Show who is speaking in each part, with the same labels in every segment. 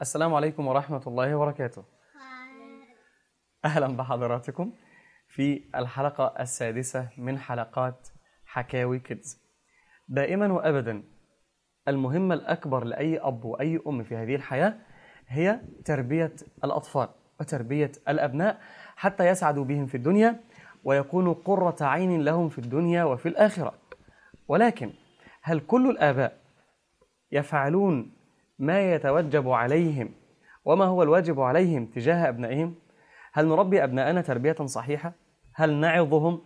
Speaker 1: السلام عليكم ورحمة الله وبركاته أهلا بحضراتكم في الحلقة السادسة من حلقات حكاوي كيدز دائما وأبدا المهمة الأكبر لأي أب وأي أم في هذه الحياة هي تربية الأطفال وتربية الأبناء حتى يسعدوا بهم في الدنيا ويكونوا قرة عين لهم في الدنيا وفي الآخرة ولكن هل كل الآباء يفعلون ما يتوجب عليهم وما هو الواجب عليهم تجاه أبنائهم هل نربي أبناءنا تربية صحيحة هل نعظهم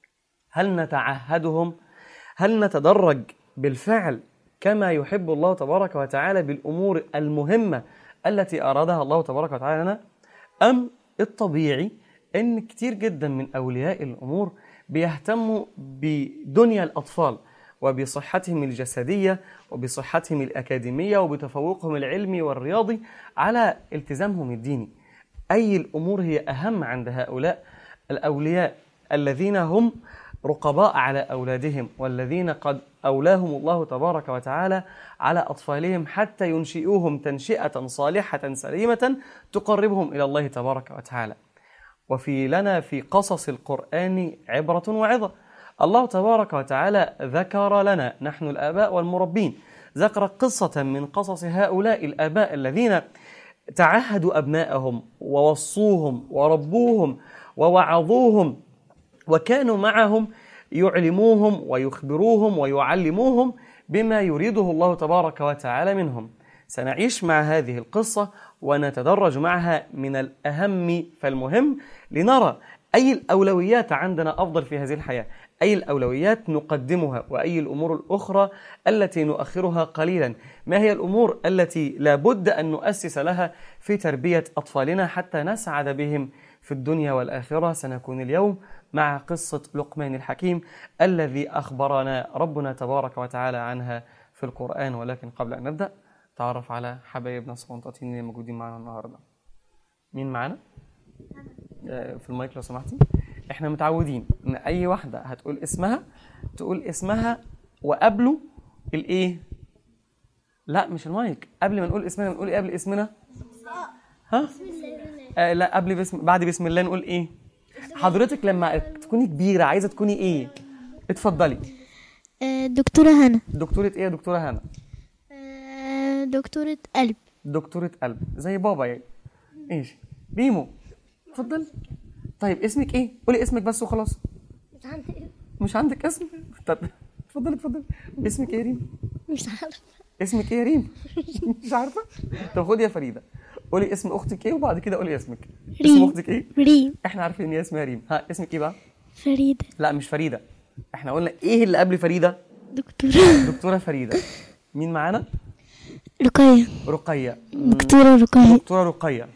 Speaker 1: هل نتعهدهم هل نتدرج بالفعل كما يحب الله تبارك وتعالى بالأمور المهمة التي أرادها الله تبارك وتعالى لنا أم الطبيعي أن كتير جدا من أولياء الأمور بيهتموا بدنيا الأطفال وبصحتهم الجسدية وبصحتهم الأكاديمية وبتفوقهم العلمي والرياضي على التزامهم الديني أي الأمور هي أهم عند هؤلاء الأولياء الذين هم رقباء على أولادهم والذين قد أولاهم الله تبارك وتعالى على أطفالهم حتى ينشئوهم تنشئة صالحة سليمة تقربهم إلى الله تبارك وتعالى وفي لنا في قصص القرآن عبرة وعظة الله تبارك وتعالى ذكر لنا نحن الآباء والمربين ذكر قصة من قصص هؤلاء الآباء الذين تعهدوا أبناءهم ووصوهم وربوهم ووعظوهم وكانوا معهم يعلموهم ويخبروهم ويعلموهم بما يريده الله تبارك وتعالى منهم سنعيش مع هذه القصة ونتدرج معها من الأهم فالمهم لنرى أي الأولويات عندنا أفضل في هذه الحياة أي الأولويات نقدمها وأي الأمور الأخرى التي نؤخرها قليلا ما هي الأمور التي لا بد أن نؤسس لها في تربية أطفالنا حتى نسعد بهم في الدنيا والآخرة سنكون اليوم مع قصة لقمان الحكيم الذي أخبرنا ربنا تبارك وتعالى عنها في القرآن ولكن قبل أن نبدأ تعرف على حبايبنا الصغنطاطين اللي موجودين معنا النهارده مين معانا؟ آه، في المايك لو سمحتي احنا متعودين ان اي واحده هتقول اسمها تقول اسمها وقبله الايه لا مش المايك قبل ما نقول اسمنا نقول ايه قبل اسمنا ها آه لا قبل بسم بعد بسم الله نقول ايه حضرتك لما تكوني كبيره عايزه تكوني ايه اتفضلي
Speaker 2: آه، دكتورة هنا
Speaker 1: دكتوره ايه يا دكتوره هنا
Speaker 2: آه، دكتورة قلب
Speaker 1: دكتورة قلب زي بابا يعني ايش ريمو اتفضل طيب اسمك ايه قولي اسمك بس وخلاص مش عندك اسم طب اتفضلي اتفضلي اسمك ايه يا ريم
Speaker 2: مش عارفة
Speaker 1: اسمك ايه يا ريم مش عارفه طب خدي يا فريده قولي اسم اختك ايه وبعد كده قولي اسمك اسم
Speaker 2: ريم.
Speaker 1: اختك ايه
Speaker 2: ريم
Speaker 1: احنا عارفين ان هي اسمها ريم ها اسمك ايه بقى
Speaker 2: فريدة
Speaker 1: لا مش فريده احنا قلنا ايه اللي قبل فريده
Speaker 2: دكتورة
Speaker 1: دكتوره فريده مين معانا
Speaker 2: رقية
Speaker 1: رقيه
Speaker 2: دكتورة رقية
Speaker 1: دكتوره رقيه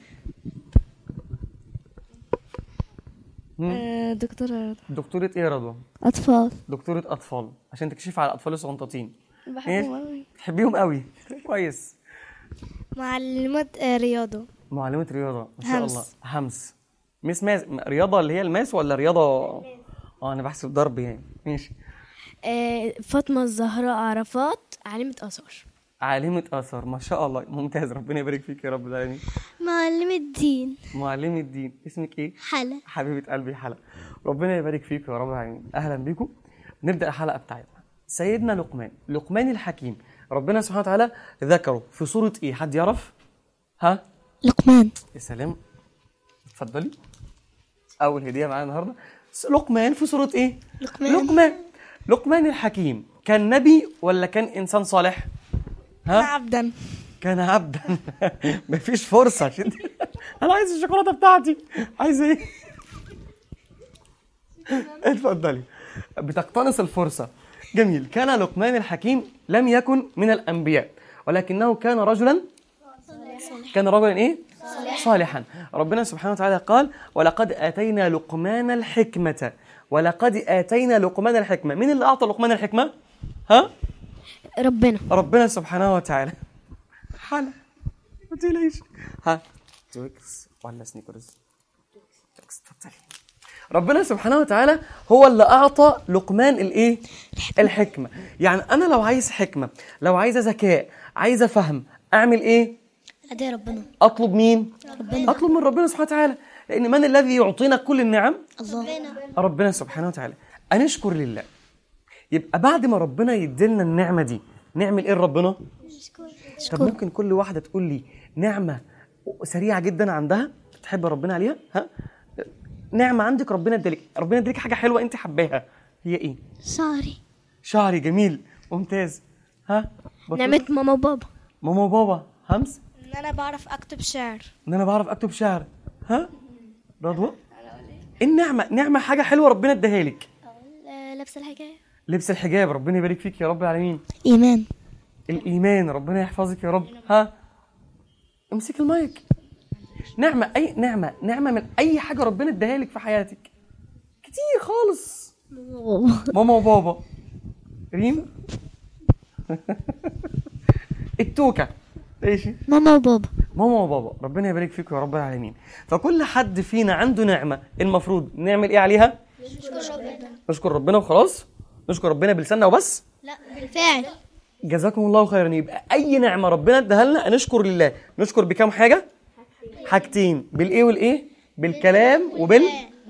Speaker 2: دكتورة
Speaker 1: دكتوره ايه يا رضوى
Speaker 2: أطفال
Speaker 1: دكتورة أطفال عشان تكشف على الأطفال الصغنطاطين
Speaker 2: بحبهم أوي
Speaker 1: تحبيهم قوي كويس
Speaker 2: معلمة آه، رياضة
Speaker 1: معلمة رياضة ما شاء
Speaker 2: همس.
Speaker 1: الله همس مس ماس رياضة اللي هي الماس ولا رياضة اه أنا بحسب ضرب يعني ماشي
Speaker 2: آه، فاطمة الزهراء عرفات عالمة آثار
Speaker 1: عالمة آثار ما شاء الله ممتاز ربنا يبارك فيك يا رب العالمين
Speaker 2: معلمة دين
Speaker 1: معلمة دين اسمك إيه؟
Speaker 2: حلا
Speaker 1: حبيبة قلبي حلا ربنا يبارك فيك يا رب العالمين أهلا بيكم نبدأ الحلقة بتاعتنا سيدنا لقمان لقمان الحكيم ربنا سبحانه وتعالى ذكره في سورة إيه حد يعرف؟ ها؟
Speaker 2: لقمان
Speaker 1: يا سلام اتفضلي اول هديه معانا النهارده س- لقمان في سوره ايه
Speaker 2: لقمان.
Speaker 1: لقمان لقمان الحكيم كان نبي ولا كان انسان صالح ها
Speaker 2: عبدا
Speaker 1: كان عبدا مفيش فرصه عشان انا عايز الشوكولاته بتاعتي عايز ايه اتفضلي بتقتنص الفرصه جميل كان لقمان الحكيم لم يكن من الانبياء ولكنه كان رجلا كان رجلا ايه صالحا ربنا سبحانه وتعالى قال ولقد اتينا لقمان الحكمه ولقد اتينا لقمان الحكمه مين اللي اعطى لقمان الحكمه ها
Speaker 2: ربنا
Speaker 1: ربنا سبحانه وتعالى حلا ما تقلقيش ها تويكس ولا سنيكرز تويكس اتفضلي ربنا سبحانه وتعالى هو اللي اعطى لقمان الايه الحكمه يعني انا لو عايز حكمه لو عايزه ذكاء عايزه فهم اعمل ايه
Speaker 2: أدي ربنا
Speaker 1: اطلب مين
Speaker 2: ربنا
Speaker 1: اطلب من ربنا سبحانه وتعالى لان من الذي يعطينا كل النعم
Speaker 2: الله
Speaker 1: ربنا سبحانه وتعالى أنشكر لله يبقى بعد ما ربنا يديلنا النعمة دي نعمل إيه لربنا؟ طب ممكن كل واحدة تقول لي نعمة سريعة جدا عندها تحب ربنا عليها؟ ها؟ نعمة عندك ربنا ادالك ربنا ادالك حاجة حلوة أنت حباها هي إيه؟
Speaker 2: شعري
Speaker 1: شعري جميل ممتاز ها؟ بطل.
Speaker 2: نعمة ماما وبابا
Speaker 1: ماما وبابا همس
Speaker 2: إن أنا بعرف أكتب شعر
Speaker 1: ان انا بعرف اكتب شعر ها رضوى النعمه نعمه حاجه حلوه ربنا اداها لك
Speaker 2: لبس الحجاب
Speaker 1: لبس الحجاب ربنا يبارك فيك يا رب العالمين
Speaker 2: إيمان
Speaker 1: الايمان ربنا يحفظك يا رب ها امسك المايك نعمه اي نعمه نعمه من اي حاجه ربنا اداها لك في حياتك كتير خالص ماما وبابا ريم التوكه ايش
Speaker 2: ماما وبابا
Speaker 1: ماما وبابا ربنا يبارك فيكم يا رب العالمين فكل حد فينا عنده نعمه المفروض نعمل ايه عليها نشكر ربنا وخلاص نشكر ربنا بلساننا وبس
Speaker 2: لا بالفعل
Speaker 1: جزاكم الله خيرا يبقى اي نعمه ربنا اداها لنا نشكر لله نشكر بكام حاجه حاجتين بالايه والايه بالكلام وبال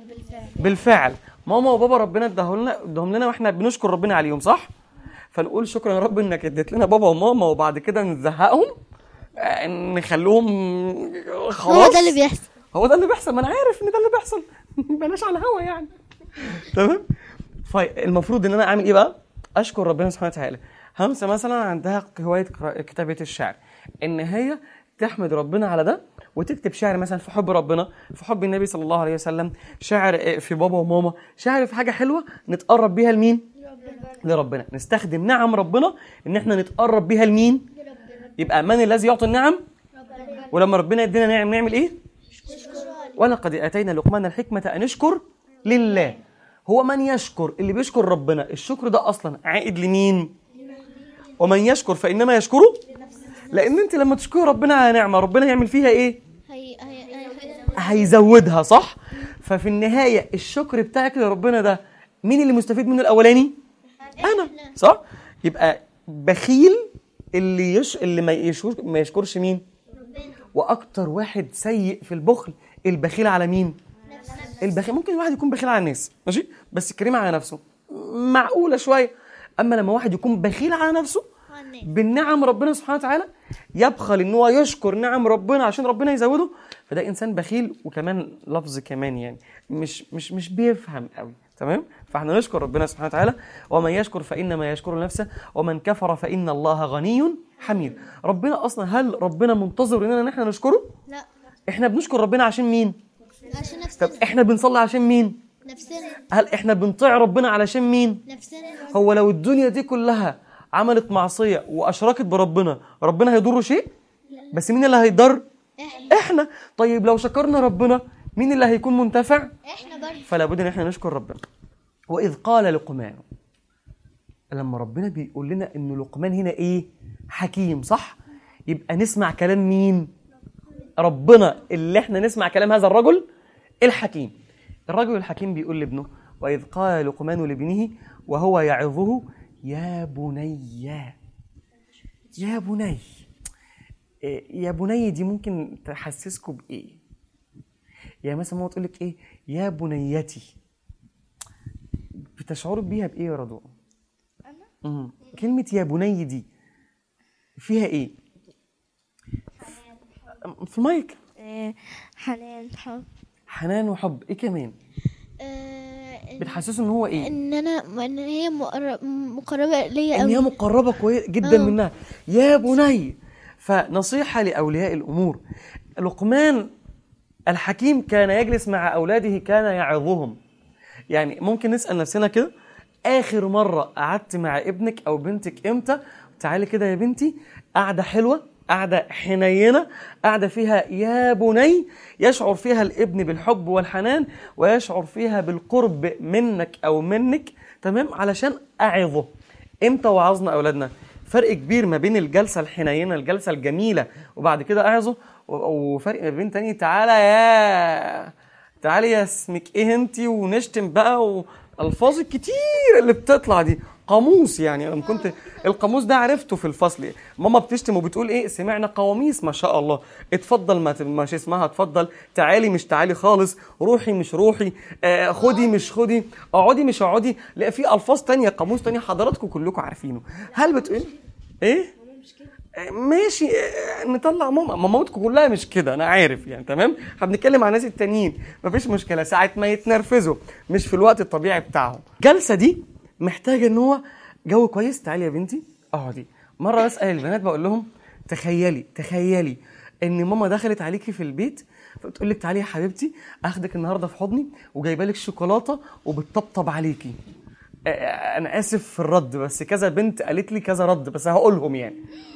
Speaker 1: بالفعل ماما وبابا ربنا اداهم لنا اداهم لنا واحنا بنشكر ربنا عليهم صح فنقول شكرا يا رب انك اديت لنا بابا وماما وبعد كده نزهقهم آه، نخليهم خلاص
Speaker 2: هو ده اللي بيحصل
Speaker 1: هو ده اللي بيحصل ما انا عارف ان ده اللي بيحصل بلاش على الهوا يعني تمام فالمفروض ان انا اعمل ايه بقى اشكر ربنا سبحانه وتعالى همسه مثلا عندها هوايه قراءة- كتابه الشعر ان هي تحمد ربنا على ده وتكتب شعر مثلا في حب ربنا في حب النبي صلى الله عليه وسلم شعر آه، في بابا وماما شعر في حاجه حلوه نتقرب بيها لمين لربنا نستخدم نعم ربنا ان احنا نتقرب بيها لمين يبقى من الذي يعطي النعم ولما ربنا يدينا نعم نعمل ايه ولقد اتينا لقمان الحكمه ان اشكر لله هو من يشكر اللي بيشكر ربنا الشكر ده اصلا عائد لمين ومن يشكر فانما يشكره لان انت لما تشكر ربنا على نعمه ربنا يعمل فيها ايه
Speaker 2: هي هي
Speaker 1: هيزودها صح ففي النهايه الشكر بتاعك لربنا ده مين اللي مستفيد منه الاولاني انا صح يبقى بخيل اللي يش اللي ما يشكر ما يشكرش مين واكتر واحد سيء في البخل البخيل على مين البخيل ممكن الواحد يكون بخيل على الناس ماشي بس كريم على نفسه معقوله شويه اما لما واحد يكون بخيل على نفسه بالنعم ربنا سبحانه وتعالى يبخل ان هو يشكر نعم ربنا عشان ربنا يزوده فده انسان بخيل وكمان لفظ كمان يعني مش مش مش بيفهم قوي تمام فاحنا نشكر ربنا سبحانه وتعالى ومن يشكر فانما يشكر نفسه ومن كفر فان الله غني حميد ربنا اصلا هل ربنا منتظر اننا نحن نشكره
Speaker 2: لا
Speaker 1: احنا بنشكر ربنا عشان مين
Speaker 2: عشان
Speaker 1: طب
Speaker 2: نفسنا
Speaker 1: احنا بنصلي عشان مين
Speaker 2: نفسنا
Speaker 1: هل احنا بنطيع ربنا علشان مين
Speaker 2: نفسنا
Speaker 1: هو لو الدنيا دي كلها عملت معصية وأشركت بربنا ربنا هيضره شيء بس مين اللي هيضر
Speaker 2: احنا
Speaker 1: احنا طيب لو شكرنا ربنا مين اللي هيكون منتفع
Speaker 2: احنا برضه
Speaker 1: فلا بد ان احنا نشكر ربنا واذ قال لقمان لما ربنا بيقول لنا ان لقمان هنا ايه حكيم صح يبقى نسمع كلام مين ربنا اللي احنا نسمع كلام هذا الرجل الحكيم الرجل الحكيم بيقول لابنه واذ قال لقمان لابنه وهو يعظه يا بني يا بني إيه، يا بني دي ممكن تحسسكم بايه يعني مثلا ماما تقول لك ايه يا بنيتي بتشعروا بيها بايه يا رضوى انا كلمه يا بني دي فيها ايه في المايك
Speaker 2: حنان حب
Speaker 1: حنان وحب ايه كمان بتحسسه ان هو ايه
Speaker 2: ان انا ان هي مقرب مقربه ليا
Speaker 1: ان هي
Speaker 2: قوي
Speaker 1: مقربه كويس جدا
Speaker 2: آه.
Speaker 1: منها يا بني فنصيحه لاولياء الامور لقمان الحكيم كان يجلس مع اولاده كان يعظهم يعني ممكن نسال نفسنا كده اخر مره قعدت مع ابنك او بنتك امتى تعالي كده يا بنتي قعده حلوه قعده حنينه قعده فيها يا بني يشعر فيها الابن بالحب والحنان ويشعر فيها بالقرب منك او منك تمام علشان اعظه امتى وعظنا اولادنا فرق كبير ما بين الجلسه الحنينه الجلسه الجميله وبعد كده اعظه و- وفرق ما بين تاني تعالى يا تعالي يا اسمك ايه انتي ونشتم بقى والفاظ الكتير اللي بتطلع دي قاموس يعني انا كنت القاموس ده عرفته في الفصل ماما بتشتم وبتقول ايه سمعنا قواميس ما شاء الله اتفضل ما ت- مش اسمها اتفضل تعالي مش تعالي خالص روحي مش روحي آه خدي مش خدي اقعدي مش اقعدي لا في الفاظ تانية قاموس تانية حضراتكم كلكم عارفينه هل بتقول ايه آه، ماشي آه، نطلع ماما مامتكم كلها مش كده انا عارف يعني تمام احنا بنتكلم عن الناس التانيين مفيش مشكله ساعه ما يتنرفزوا مش في الوقت الطبيعي بتاعهم الجلسه دي محتاجه ان هو جو كويس تعالي يا بنتي اقعدي مره بسال البنات بقول لهم تخيلي تخيلي ان ماما دخلت عليكي في البيت فبتقول لك تعالي يا حبيبتي اخدك النهارده في حضني وجايبه لك شوكولاته وبتطبطب عليكي آه، انا اسف في الرد بس كذا بنت قالت لي كذا رد بس هقولهم يعني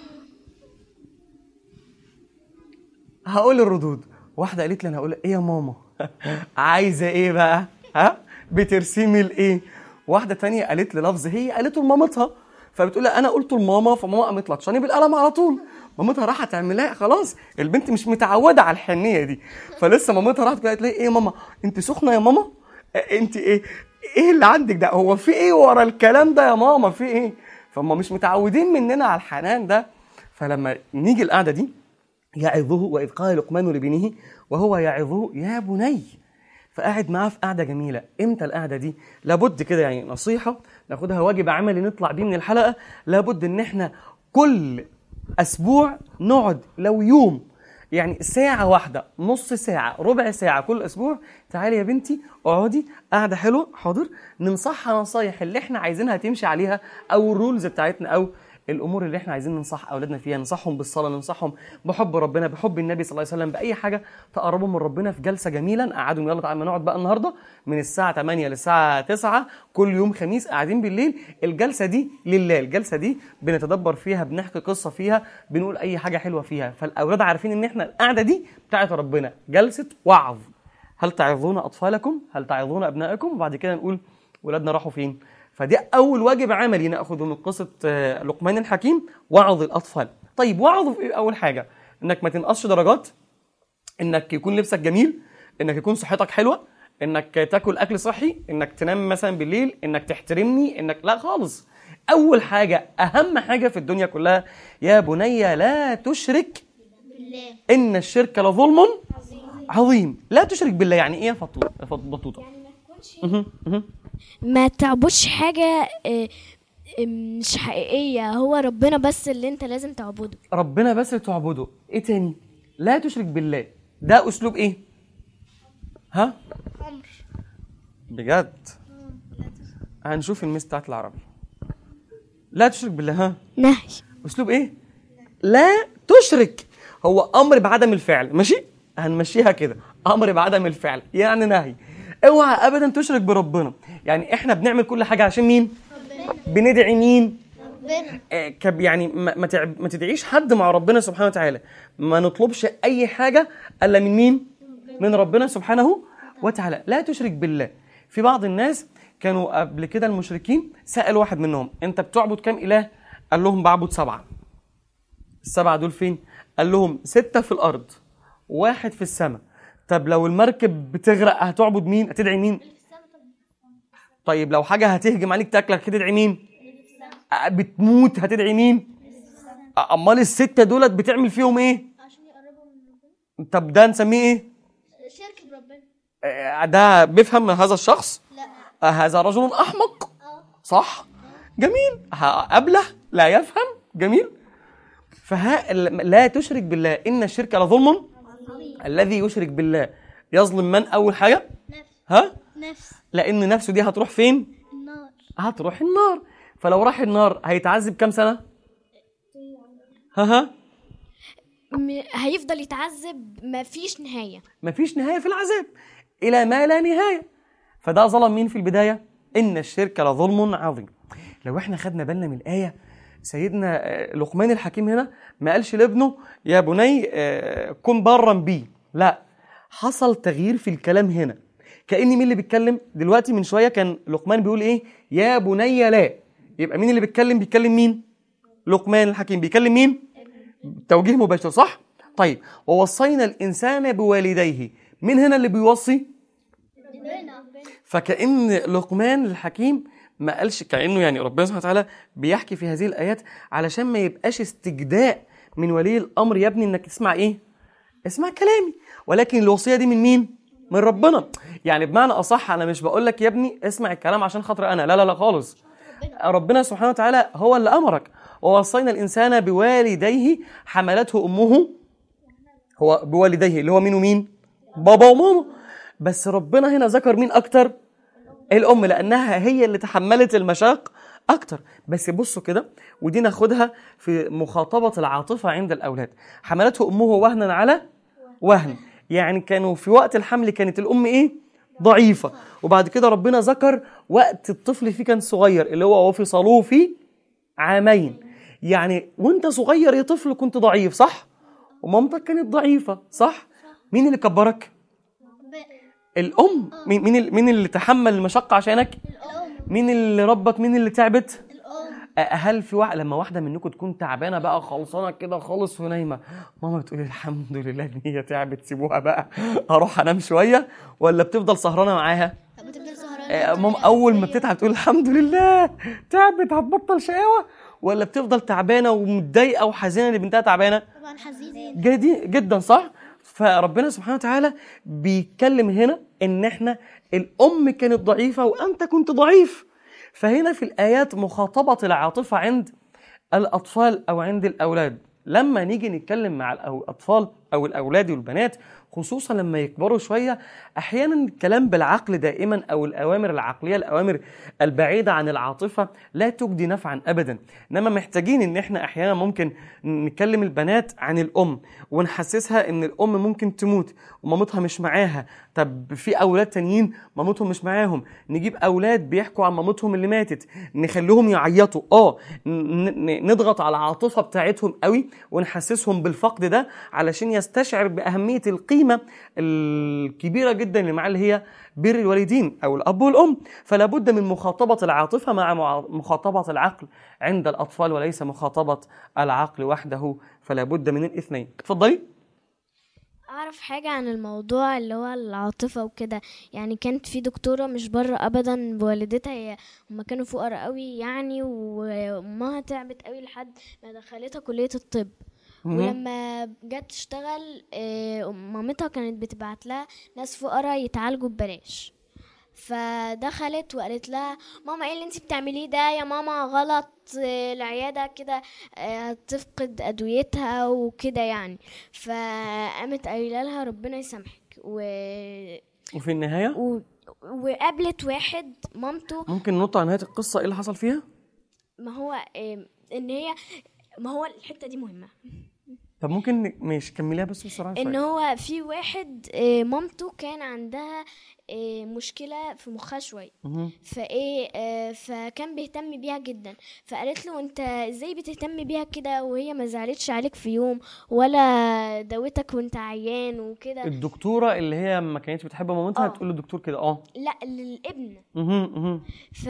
Speaker 1: هقول الردود واحده قالت لي انا هقول ايه يا ماما عايزه ايه بقى ها بترسمي الايه واحده تانية قالت لي لفظ هي قالته لمامتها فبتقول لها انا قلته لماما فماما قامت لطشاني بالقلم على طول مامتها راحت تعملها خلاص البنت مش متعوده على الحنيه دي فلسه مامتها راحت قالت لها ايه يا ماما انت سخنه يا ماما آه، انت ايه ايه اللي عندك ده هو في ايه ورا الكلام ده يا ماما في ايه فهم مش متعودين مننا على الحنان ده فلما نيجي القعده دي يعظه وإذ قال لقمان لابنه وهو يعظه يا بني فقاعد معاه في قعده جميله امتى القعده دي لابد كده يعني نصيحه ناخدها واجب عملي نطلع بيه من الحلقه لابد ان احنا كل اسبوع نقعد لو يوم يعني ساعة واحدة نص ساعة ربع ساعة كل أسبوع تعالي يا بنتي اقعدي قاعدة حلوة حاضر ننصحها نصايح اللي احنا عايزينها تمشي عليها أو الرولز بتاعتنا أو الامور اللي احنا عايزين ننصح اولادنا فيها ننصحهم بالصلاه ننصحهم بحب ربنا بحب النبي صلى الله عليه وسلم باي حاجه تقربهم من ربنا في جلسه جميله نقعدهم يلا تعالى نقعد بقى النهارده من الساعه 8 للساعه 9 كل يوم خميس قاعدين بالليل الجلسه دي لله الجلسه دي بنتدبر فيها بنحكي قصه فيها بنقول اي حاجه حلوه فيها فالاولاد عارفين ان احنا القعده دي بتاعت ربنا جلسه وعظ هل تعظون اطفالكم هل تعظون ابنائكم وبعد كده نقول ولادنا راحوا فين فدي اول واجب عملي ناخذه من قصه آه، لقمان الحكيم وعظ الاطفال طيب وعظ في إيه اول حاجه انك ما تنقصش درجات انك يكون لبسك جميل انك يكون صحتك حلوه انك تاكل اكل صحي انك تنام مثلا بالليل انك تحترمني انك لا خالص اول حاجه اهم حاجه في الدنيا كلها يا بني لا تشرك
Speaker 2: بالله
Speaker 1: ان الشرك لظلم عظيم لا تشرك بالله يعني ايه يا فطوطه يا فط- بطوطه مهم، مهم.
Speaker 2: ما تعبدش حاجة آه، آه، مش حقيقية هو ربنا بس اللي انت لازم تعبده
Speaker 1: ربنا بس اللي تعبده ايه تاني لا تشرك بالله ده اسلوب ايه ها
Speaker 2: أمر
Speaker 1: بجد هنشوف الميس بتاعت العربي لا تشرك بالله ها
Speaker 2: نهي
Speaker 1: اسلوب ايه لا تشرك هو امر بعدم الفعل ماشي هنمشيها كده امر بعدم الفعل يعني نهي اوعى ابدا تشرك بربنا يعني احنا بنعمل كل حاجه عشان مين بندعي مين
Speaker 2: ربنا
Speaker 1: آه، كب يعني ما ما تعب- ما تدعيش حد مع ربنا سبحانه وتعالى ما نطلبش اي حاجه الا من مين من ربنا سبحانه وتعالى لا تشرك بالله في بعض الناس كانوا قبل كده المشركين سأل واحد منهم انت بتعبد كام اله قال لهم بعبد سبعه السبعه دول فين قال لهم سته في الارض واحد في السماء طب لو المركب بتغرق هتعبد مين هتدعي مين طيب لو حاجه هتهجم عليك تاكلك هتدعي مين أه، بتموت هتدعي مين أه، امال السته دولت بتعمل فيهم ايه
Speaker 2: عشان يقربوا من ربنا
Speaker 1: طب ده نسميه ايه
Speaker 2: شركة ربنا
Speaker 1: آه، ده بيفهم من هذا الشخص
Speaker 2: لا
Speaker 1: آه، هذا رجل احمق صح جميل ه- ابله لا يفهم جميل فها لا تشرك بالله ان الشرك لظلم الذي يشرك بالله يظلم من اول حاجه
Speaker 2: نفس
Speaker 1: ها
Speaker 2: نفس
Speaker 1: لان نفسه دي هتروح فين
Speaker 2: النار
Speaker 1: هتروح النار فلو راح النار هيتعذب كام سنه ها ها
Speaker 2: م- هيفضل يتعذب مفيش نهاية
Speaker 1: مفيش نهايه في العذاب الى ما لا نهايه فده ظلم مين في البدايه ان الشرك لظلم عظيم لو احنا خدنا بالنا من الايه سيدنا آه، لقمان الحكيم هنا ما قالش لابنه يا بني آه، كن برا بي لا حصل تغيير في الكلام هنا كأن مين اللي بيتكلم دلوقتي من شويه كان لقمان بيقول ايه يا بني لا يبقى مين اللي بيتكلم بيتكلم مين لقمان الحكيم بيكلم مين توجيه مباشر صح طيب ووصينا الانسان بوالديه مين هنا اللي بيوصي فكأن لقمان الحكيم ما قالش كانه يعني ربنا سبحانه وتعالى بيحكي في هذه الايات علشان ما يبقاش استجداء من ولي الامر يا ابني انك تسمع ايه اسمع كلامي ولكن الوصيه دي من مين من ربنا يعني بمعنى اصح انا مش بقول لك يا ابني اسمع الكلام عشان خاطر انا لا لا لا خالص ربنا سبحانه وتعالى هو اللي امرك ووصينا الانسان بوالديه حملته امه هو بوالديه اللي هو مين ومين بابا وماما بس ربنا هنا ذكر مين اكتر الام لانها هي اللي تحملت المشاق اكتر بس بصوا كده ودي ناخدها في مخاطبه العاطفه عند الاولاد حملته امه وهنا على وهن يعني كانوا في وقت الحمل كانت الام ايه ضعيفه وبعد كده ربنا ذكر وقت الطفل فيه كان صغير اللي هو وفصلوه في عامين يعني وانت صغير يا طفل كنت ضعيف صح ومامتك كانت ضعيفه صح مين اللي كبرك الام مين مين اللي- مين اللي تحمل المشقه عشانك مين اللي ربك مين اللي تعبت أ- هل في واحد لما واحده منكم تكون تعبانه بقى خلصانه كده خالص ونايمه ماما بتقول الحمد لله ان هي تعبت سيبوها بقى اروح انام شويه ولا بتفضل سهرانه معاها
Speaker 3: طب بتفضل سهرانة
Speaker 1: آه، ماما اول ما بتتعب تقول الحمد لله تعبت هتبطل شقاوه ولا بتفضل تعبانه ومتضايقه وحزينه ان بنتها تعبانه
Speaker 3: طبعا حزين
Speaker 1: جدي جدا صح فربنا سبحانه وتعالى بيتكلم هنا ان احنا الام كانت ضعيفه وانت كنت ضعيف فهنا في الايات مخاطبه العاطفه عند الاطفال او عند الاولاد لما نيجي نتكلم مع الاطفال او الاولاد والبنات خصوصا لما يكبروا شويه احيانا الكلام بالعقل دائما او الاوامر العقليه الاوامر البعيده عن العاطفه لا تجدي نفعا ابدا انما محتاجين ان احنا احيانا ممكن نكلم البنات عن الام ونحسسها ان الام ممكن تموت ومامتها مش معاها طب في اولاد تانيين مامتهم مش معاهم نجيب اولاد بيحكوا عن مامتهم اللي ماتت نخليهم يعيطوا اه ن- ن- نضغط على العاطفه بتاعتهم قوي ونحسسهم بالفقد ده علشان يستشعر باهميه القيمه الكبيره جدا اللي معاه اللي هي بر الوالدين او الاب والام فلا بد من مخاطبه العاطفه مع مع- مخاطبه العقل عند الاطفال وليس مخاطبه العقل وحده فلا بد من الاثنين اتفضلي
Speaker 2: اعرف حاجة عن الموضوع اللي هو العاطفة وكده يعني كانت في دكتورة مش بره ابدا بوالدتها هي هما كانوا فقراء قوي يعني وامها تعبت قوي لحد ما دخلتها كلية الطب
Speaker 1: مهم.
Speaker 2: ولما جت تشتغل آه، مامتها كانت بتبعت لها ناس فقراء يتعالجوا ببلاش فدخلت وقالت لها ماما ايه اللي انت بتعمليه ده يا ماما غلط آه، العيادة كده آه، هتفقد ادويتها وكده يعني فقامت قايله لها ربنا يسامحك و...
Speaker 1: وفي النهايه
Speaker 2: و... وقابلت واحد مامته
Speaker 1: ممكن ننط على نهايه القصه ايه اللي حصل فيها
Speaker 2: ما هو آه، ان هي ما هو الحته دي مهمه
Speaker 1: طب ممكن ن- ماشي كمليها بس بسرعه
Speaker 2: ان
Speaker 1: شويه
Speaker 2: هو في واحد آه، مامته كان عندها آه، مشكله في مخها شويه
Speaker 1: مهم.
Speaker 2: فايه آه، فكان بيهتم بيها جدا فقالت له انت ازاي بتهتم بيها كده وهي ما زعلتش عليك في يوم ولا داوتك وانت عيان وكده
Speaker 1: الدكتوره اللي هي ما كانتش بتحب مامتها
Speaker 2: آه.
Speaker 1: تقول للدكتور كده اه
Speaker 2: لا للابن
Speaker 1: مهم، مهم.
Speaker 2: ف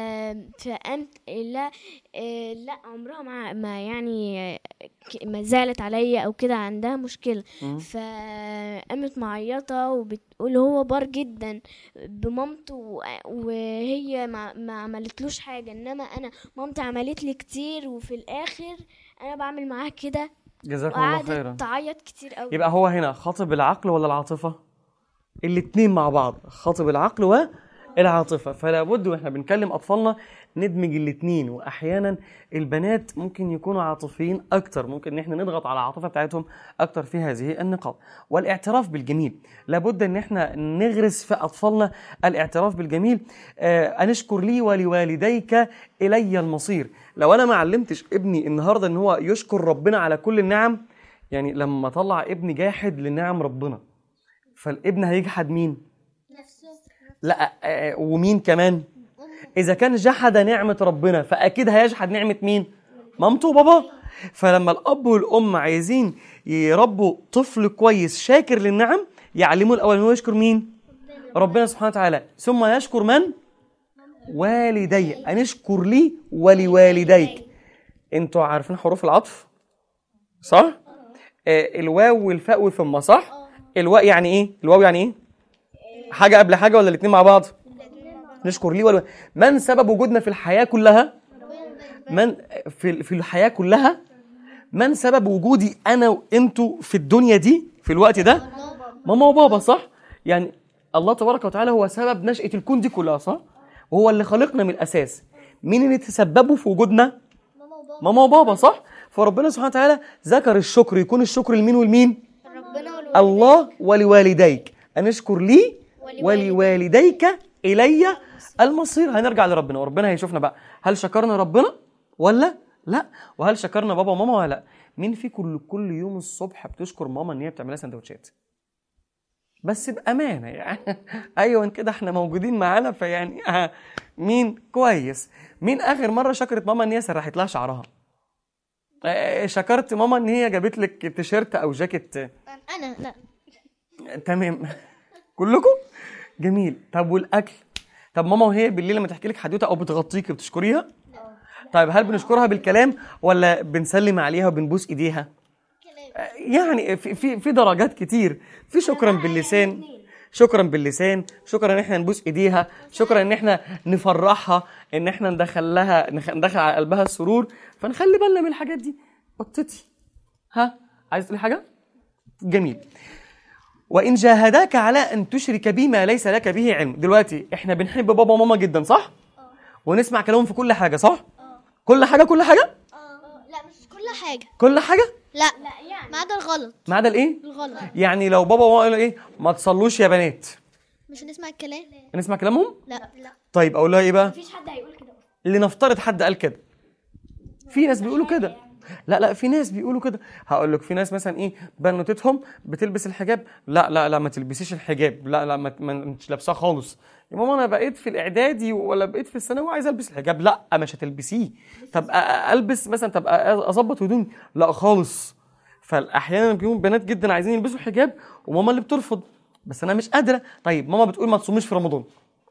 Speaker 2: فقامت لا آه، لا عمرها ما, ما يعني آه، ك- ما زعلت عليا او كده عندها مشكله
Speaker 1: مم.
Speaker 2: فقامت معيطه وبتقول هو بار جدا بمامته و- وهي ما, ما عملتلوش حاجه انما انا مامتي عملت لي كتير وفي الاخر انا بعمل معاها كده
Speaker 1: جزاكم الله خيرا
Speaker 2: وقعدت تعيط كتير قوي
Speaker 1: يبقى هو هنا خاطب العقل ولا العاطفه الاتنين مع بعض خاطب العقل والعاطفه فلا بد واحنا بنكلم اطفالنا ندمج الاتنين واحيانا البنات ممكن يكونوا عاطفيين اكتر ممكن ان احنا نضغط على العاطفه بتاعتهم اكتر في هذه النقاط والاعتراف بالجميل لابد ان احنا نغرس في اطفالنا الاعتراف بالجميل آه انشكر لي ولوالديك الي المصير لو انا ما علمتش ابني النهارده ان هو يشكر ربنا على كل النعم يعني لما طلع ابني جاحد لنعم ربنا فالابن هيجحد مين
Speaker 3: نفسه
Speaker 1: لا آه، ومين كمان اذا كان جحد نعمه ربنا فاكيد هيجحد نعمه مين مامته وباباه فلما الاب والام عايزين يربوا طفل كويس شاكر للنعم يعلموه الاول ان هو يشكر مين ربنا سبحانه وتعالى ثم يشكر من والدي ان اشكر لي ولوالديك انتوا عارفين حروف العطف صح آه الواو والفاء وثم صح الواو يعني ايه الواو يعني ايه حاجه قبل حاجه ولا الاثنين مع بعض نشكر ليه ولا من سبب وجودنا في الحياه كلها من في في الحياه كلها من سبب وجودي انا وانتوا في الدنيا دي في الوقت ده ماما وبابا صح يعني الله تبارك وتعالى هو سبب نشأة الكون دي كلها صح وهو اللي خلقنا من الأساس مين اللي تسببوا في وجودنا ماما وبابا صح فربنا سبحانه وتعالى ذكر الشكر يكون الشكر لمين والمين
Speaker 3: ربنا
Speaker 1: الله ولوالديك أن اشكر لي ولوالديك إلي المصير هنرجع لربنا وربنا هيشوفنا بقى هل شكرنا ربنا ولا لا وهل شكرنا بابا وماما ولا لا مين في كل كل يوم الصبح بتشكر ماما ان هي بتعمل لها سندوتشات بس بامانه يعني ايوه كده احنا موجودين معانا فيعني آه مين كويس مين اخر مره شكرت ماما ان هي سرحت لها شعرها آه، شكرت ماما ان هي جابت لك تيشيرت او جاكيت
Speaker 3: انا لا
Speaker 1: تمام كلكم جميل طب والاكل طب ماما وهي بالليل لما تحكي لك حدوته او بتغطيك بتشكريها طيب هل بنشكرها بالكلام ولا بنسلم عليها وبنبوس ايديها آه، يعني في في في درجات كتير في شكرا باللسان شكرا باللسان شكرا ان احنا نبوس ايديها شكرا ان احنا نفرحها ان احنا ندخل لها نخ- ندخل على قلبها السرور فنخلي بالنا من الحاجات دي قطتي ها عايز تقولي حاجه جميل وإن جاهداك على أن تشرك بي ما ليس لك به علم دلوقتي إحنا بنحب بابا وماما جدا صح؟ ونسمع كلامهم في كل حاجة صح؟ كل حاجة كل حاجة؟
Speaker 3: لا مش كل حاجه
Speaker 1: كل حاجة؟
Speaker 3: لا ما عدا الغلط
Speaker 1: ما عدا الإيه؟
Speaker 3: الغلط
Speaker 1: يعني لو بابا وماما قالوا إيه؟ ما تصلوش يا بنات
Speaker 3: مش هنسمع الكلام
Speaker 1: نسمع كلامهم؟
Speaker 3: لا لا
Speaker 1: طيب أقول لها إيه بقى؟
Speaker 2: مفيش حد هيقول كده
Speaker 1: لنفترض حد قال كده في ناس بيقولوا كده لا لا في ناس بيقولوا كده هقول لك في ناس مثلا ايه بنوتتهم بتلبس الحجاب لا لا لا ما تلبسيش الحجاب لا لا ما ما انتش لابساه خالص يا ماما انا بقيت في الاعدادي ولا بقيت في الثانوي وعايز البس الحجاب لا مش هتلبسيه طب أ- أ- البس مثلا طب أ- اظبط هدومي لا خالص فاحيانا بيكون بنات جدا عايزين يلبسوا حجاب وماما اللي بترفض بس انا مش قادره طيب ماما بتقول ما تصوميش في رمضان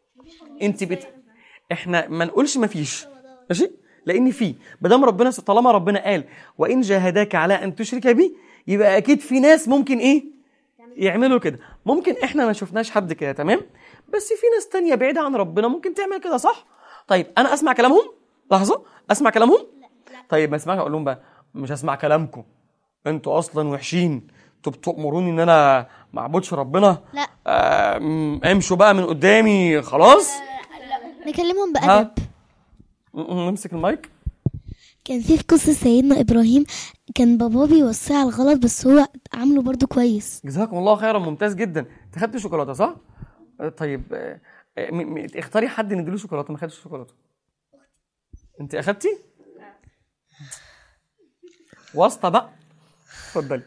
Speaker 1: انت بت... احنا ما نقولش ما فيش ماشي لان في ما دام ربنا طالما ربنا قال وان جاهداك على ان تشرك بي يبقى اكيد في ناس ممكن ايه يعملوا كده ممكن احنا ما شفناش حد كده تمام بس في ناس تانية بعيدة عن ربنا ممكن تعمل كده صح طيب انا اسمع كلامهم لحظة اسمع كلامهم طيب ما اسمعش اقول لهم بقى مش هسمع كلامكم انتوا اصلا وحشين انتوا بتأمروني ان انا ما اعبدش ربنا
Speaker 3: لا.
Speaker 1: آه م- امشوا بقى من قدامي خلاص
Speaker 3: نكلمهم
Speaker 1: ها
Speaker 3: بأدب
Speaker 1: م- م- نمسك المايك
Speaker 4: كان في في قصة سيدنا إبراهيم كان باباه بيوصيه على الغلط بس هو عامله برضو كويس
Speaker 1: جزاكم الله خيرا ممتاز جدا انت خدت شوكولاته صح آه، طيب آه، آه، م- م- اختاري حد نديله شوكولاته ما خدتش شوكولاته انت اخدتي واسطه بقى اتفضلي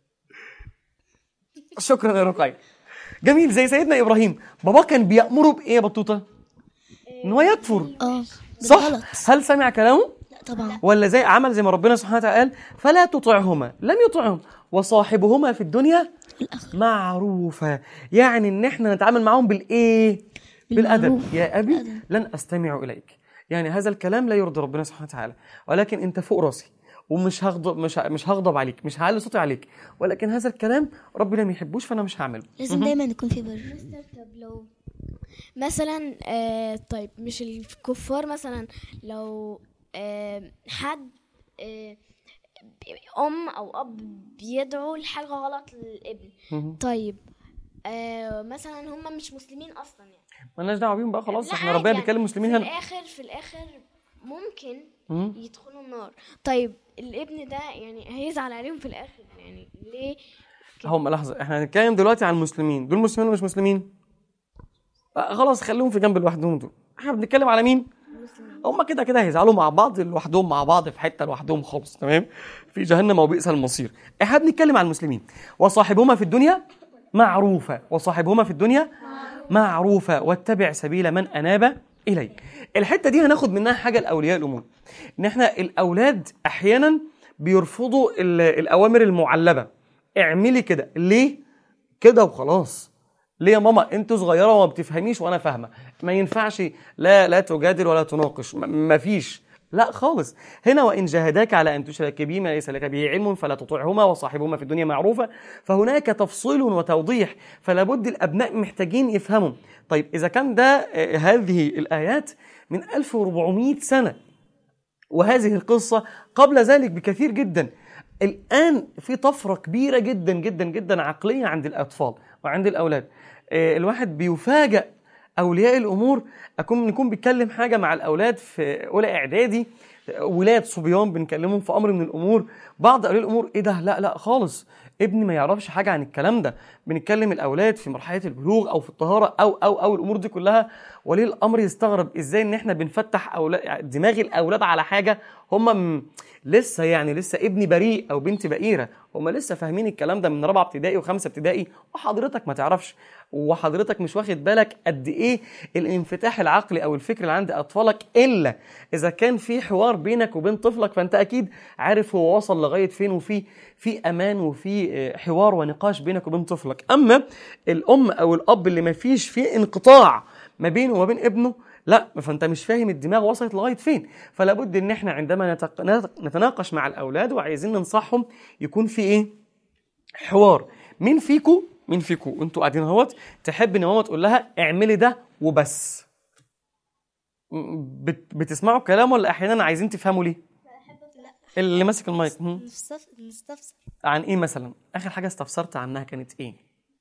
Speaker 1: شكرا يا رقية جميل زي سيدنا ابراهيم بابا كان بيامره بايه يا بطوطه ان هو يكفر
Speaker 4: اه
Speaker 1: صح
Speaker 4: بالغلط
Speaker 1: هل سمع كلامه
Speaker 4: لا طبعا
Speaker 1: ولا زي عمل زي ما ربنا سبحانه وتعالى قال فلا تطعهما لم يطعهم وصاحبهما في الدنيا معروفة يعني ان احنا نتعامل معاهم بالايه بالادب
Speaker 4: بالمعروف.
Speaker 1: يا ابي لن استمع اليك يعني هذا الكلام لا يرضي ربنا سبحانه وتعالى ولكن انت فوق راسي ومش هغضب مش ه- مش هغضب عليك مش هعلي صوتي عليك ولكن هذا الكلام ربنا ما يحبوش فانا مش هعمله
Speaker 4: لازم دايما يكون في بر
Speaker 2: طب لو مثلا آه طيب مش الكفار مثلا لو آه حد آه ام او اب بيدعوا لحاجه غلط للابن
Speaker 1: مهم.
Speaker 2: طيب آه مثلا هم مش مسلمين اصلا يعني
Speaker 1: مالناش دعوه بيهم بقى خلاص
Speaker 2: لا
Speaker 1: احنا
Speaker 2: عادي
Speaker 1: ربنا
Speaker 2: يعني
Speaker 1: بيكلم مسلمين
Speaker 2: في
Speaker 1: هنا
Speaker 2: الاخر في الاخر ممكن
Speaker 1: مم.
Speaker 2: يدخلوا النار طيب الابن ده يعني هيزعل عليهم في الاخر يعني ليه
Speaker 1: هم لحظه احنا هنتكلم دلوقتي عن المسلمين دول مسلمين ولا مش مسلمين آه خلاص خليهم في جنب لوحدهم دول احنا بنتكلم على مين هم كده كده هيزعلوا مع بعض لوحدهم مع بعض في حته لوحدهم خالص تمام في جهنم وبئس المصير احنا بنتكلم عن المسلمين وصاحبهما في الدنيا معروفة وصاحبهما في الدنيا معروفة واتبع سبيل من أناب إلي الحتة دي هناخد منها حاجة لأولياء الأمور إن إحنا الأولاد أحيانا بيرفضوا ال- الأوامر المعلبة اعملي كده ليه كده وخلاص ليه يا ماما انت صغيره وما بتفهميش وانا فاهمه ما ينفعش لا لا تجادل ولا تناقش ما- ما فيش لا خالص هنا وان جاهداك على ان تشرك بي ما ليس لك به علم فلا تطعهما وصاحبهما في الدنيا معروفا فهناك تفصيل وتوضيح فلا بد الابناء محتاجين يفهموا طيب اذا كان ده آه، هذه الايات من 1400 سنه وهذه القصة قبل ذلك بكثير جدا الآن في طفرة كبيرة جدا جدا جدا عقلية عند الأطفال وعند الأولاد آه، الواحد بيفاجأ أولياء الأمور أكون نكون بيتكلم حاجة مع الأولاد في أولى إعدادي ولاد صبيان بنكلمهم في أمر من الأمور بعض أولياء الأمور إيه ده لا لا خالص ابني ما يعرفش حاجة عن الكلام ده بنتكلم الأولاد في مرحلة البلوغ أو في الطهارة أو أو أو الأمور دي كلها وليه الأمر يستغرب إزاي إن إحنا بنفتح أولاد دماغ الأولاد على حاجة هم م... لسه يعني لسه ابني بريء أو بنتي بقيرة هم لسه فاهمين الكلام ده من رابعة ابتدائي وخمسة ابتدائي وحضرتك ما تعرفش وحضرتك مش واخد بالك قد ايه الانفتاح العقلي او الفكر اللي عند اطفالك الا اذا كان في حوار بينك وبين طفلك فانت اكيد عارف هو وصل لغايه فين وفي في امان وفي آه، حوار ونقاش بينك وبين طفلك اما الام او الاب اللي ما فيش فيه انقطاع ما بينه وما بين ابنه لا فانت مش فاهم الدماغ وصلت لغايه فين فلا بد ان احنا عندما نتق- نتناقش مع الاولاد وعايزين ننصحهم يكون في ايه حوار مين فيكو مين فيكو انتوا قاعدين اهوت تحب ان ماما تقول لها اعملي ده وبس م- بت بتسمعوا الكلام ولا احيانا عايزين تفهموا ليه اللي ماسك المايك هم؟
Speaker 3: نستفسر
Speaker 1: عن ايه مثلا اخر حاجه استفسرت عنها كانت ايه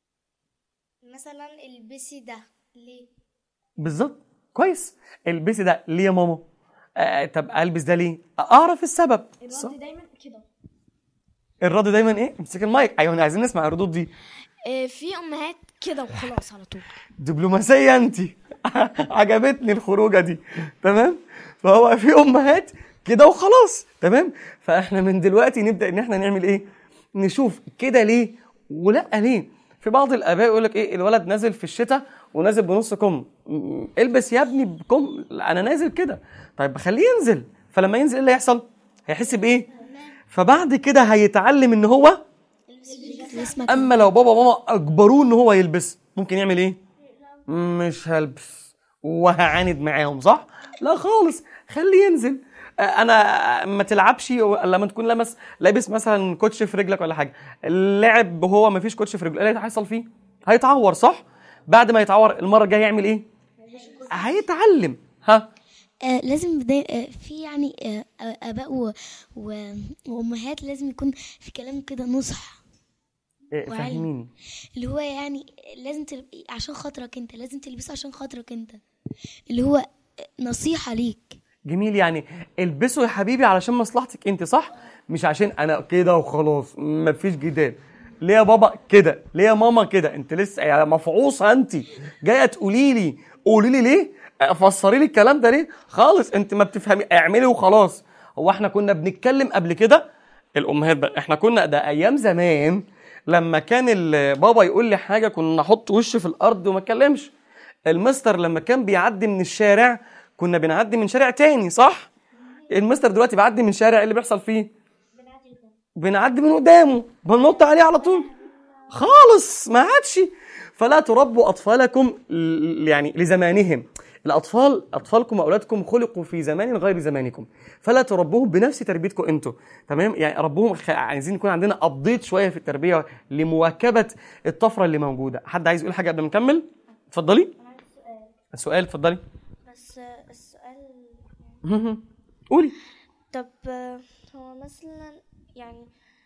Speaker 3: مثلا البسي ده ليه
Speaker 1: بالظبط كويس البسي ده ليه يا ماما آه طب البس ده ليه اعرف السبب صح؟
Speaker 3: الرد دايما كده
Speaker 1: الرد دايما ايه امسك المايك ايوه احنا عايزين نسمع الردود دي
Speaker 2: آه، في امهات كده وخلاص على طول
Speaker 1: دبلوماسيه انت عجبتني الخروجه دي تمام فهو في امهات كده وخلاص تمام فاحنا من دلوقتي نبدا ان احنا نعمل ايه نشوف كده ليه ولا ليه في بعض الاباء يقول لك ايه الولد نازل في الشتاء ونازل بنص كم م- البس يا ابني بكم لا، انا نازل كده طيب خليه ينزل فلما ينزل ايه اللي هيحصل هيحس بايه فبعد كده هيتعلم ان هو
Speaker 4: اسمك
Speaker 1: اما لو بابا وماما اجبروه ان هو يلبس ممكن يعمل ايه مش هلبس وهعاند معاهم صح لا خالص خليه ينزل آه، انا ما تلعبش لما تكون لمس لابس مثلا كوتش في رجلك ولا حاجه اللعب وهو ما فيش كوتش في رجله ايه اللي هيحصل فيه هيتعور صح بعد ما يتعور المره الجايه يعمل ايه هيتعلم ها
Speaker 4: آه لازم بداية آه في يعني آه آه، آباء و... و... وأمهات لازم يكون في كلام كده نصح
Speaker 1: إيه،
Speaker 4: وعلم.
Speaker 1: فهميني
Speaker 4: اللي هو يعني لازم تل... عشان خاطرك انت لازم تلبسه عشان خاطرك انت اللي هو نصيحة ليك
Speaker 1: جميل يعني البسه يا حبيبي علشان مصلحتك انت صح مش عشان انا كده وخلاص مفيش جدال ليه يا بابا كده ليه يا ماما كده انت لسه يعني مفعوصه انت جايه تقولي لي قولي لي ليه فسري لي الكلام ده ليه خالص انت ما بتفهمي اعملي وخلاص هو احنا كنا بنتكلم قبل كده الامهات بقى احنا كنا ده ايام زمان لما كان البابا يقول لي حاجه كنا نحط وشي في الارض وما اتكلمش المستر لما كان بيعدي من الشارع كنا بنعدي من شارع تاني صح المستر دلوقتي بيعدي من شارع إيه اللي بيحصل فيه بنعدي من قدامه بننط عليه على طول خالص ما عادش فلا تربوا اطفالكم ل- يعني لزمانهم الاطفال اطفالكم واولادكم خلقوا في زمان غير زمانكم فلا تربوهم بنفس تربيتكم انتوا تمام يعني ربوهم خ... عايزين يكون عندنا ابديت شويه في التربيه لمواكبه الطفره اللي موجوده حد عايز يقول حاجه قبل ما نكمل اتفضلي السؤال اتفضلي
Speaker 5: بس السؤال
Speaker 1: قولي
Speaker 5: طب هو مثلا يعني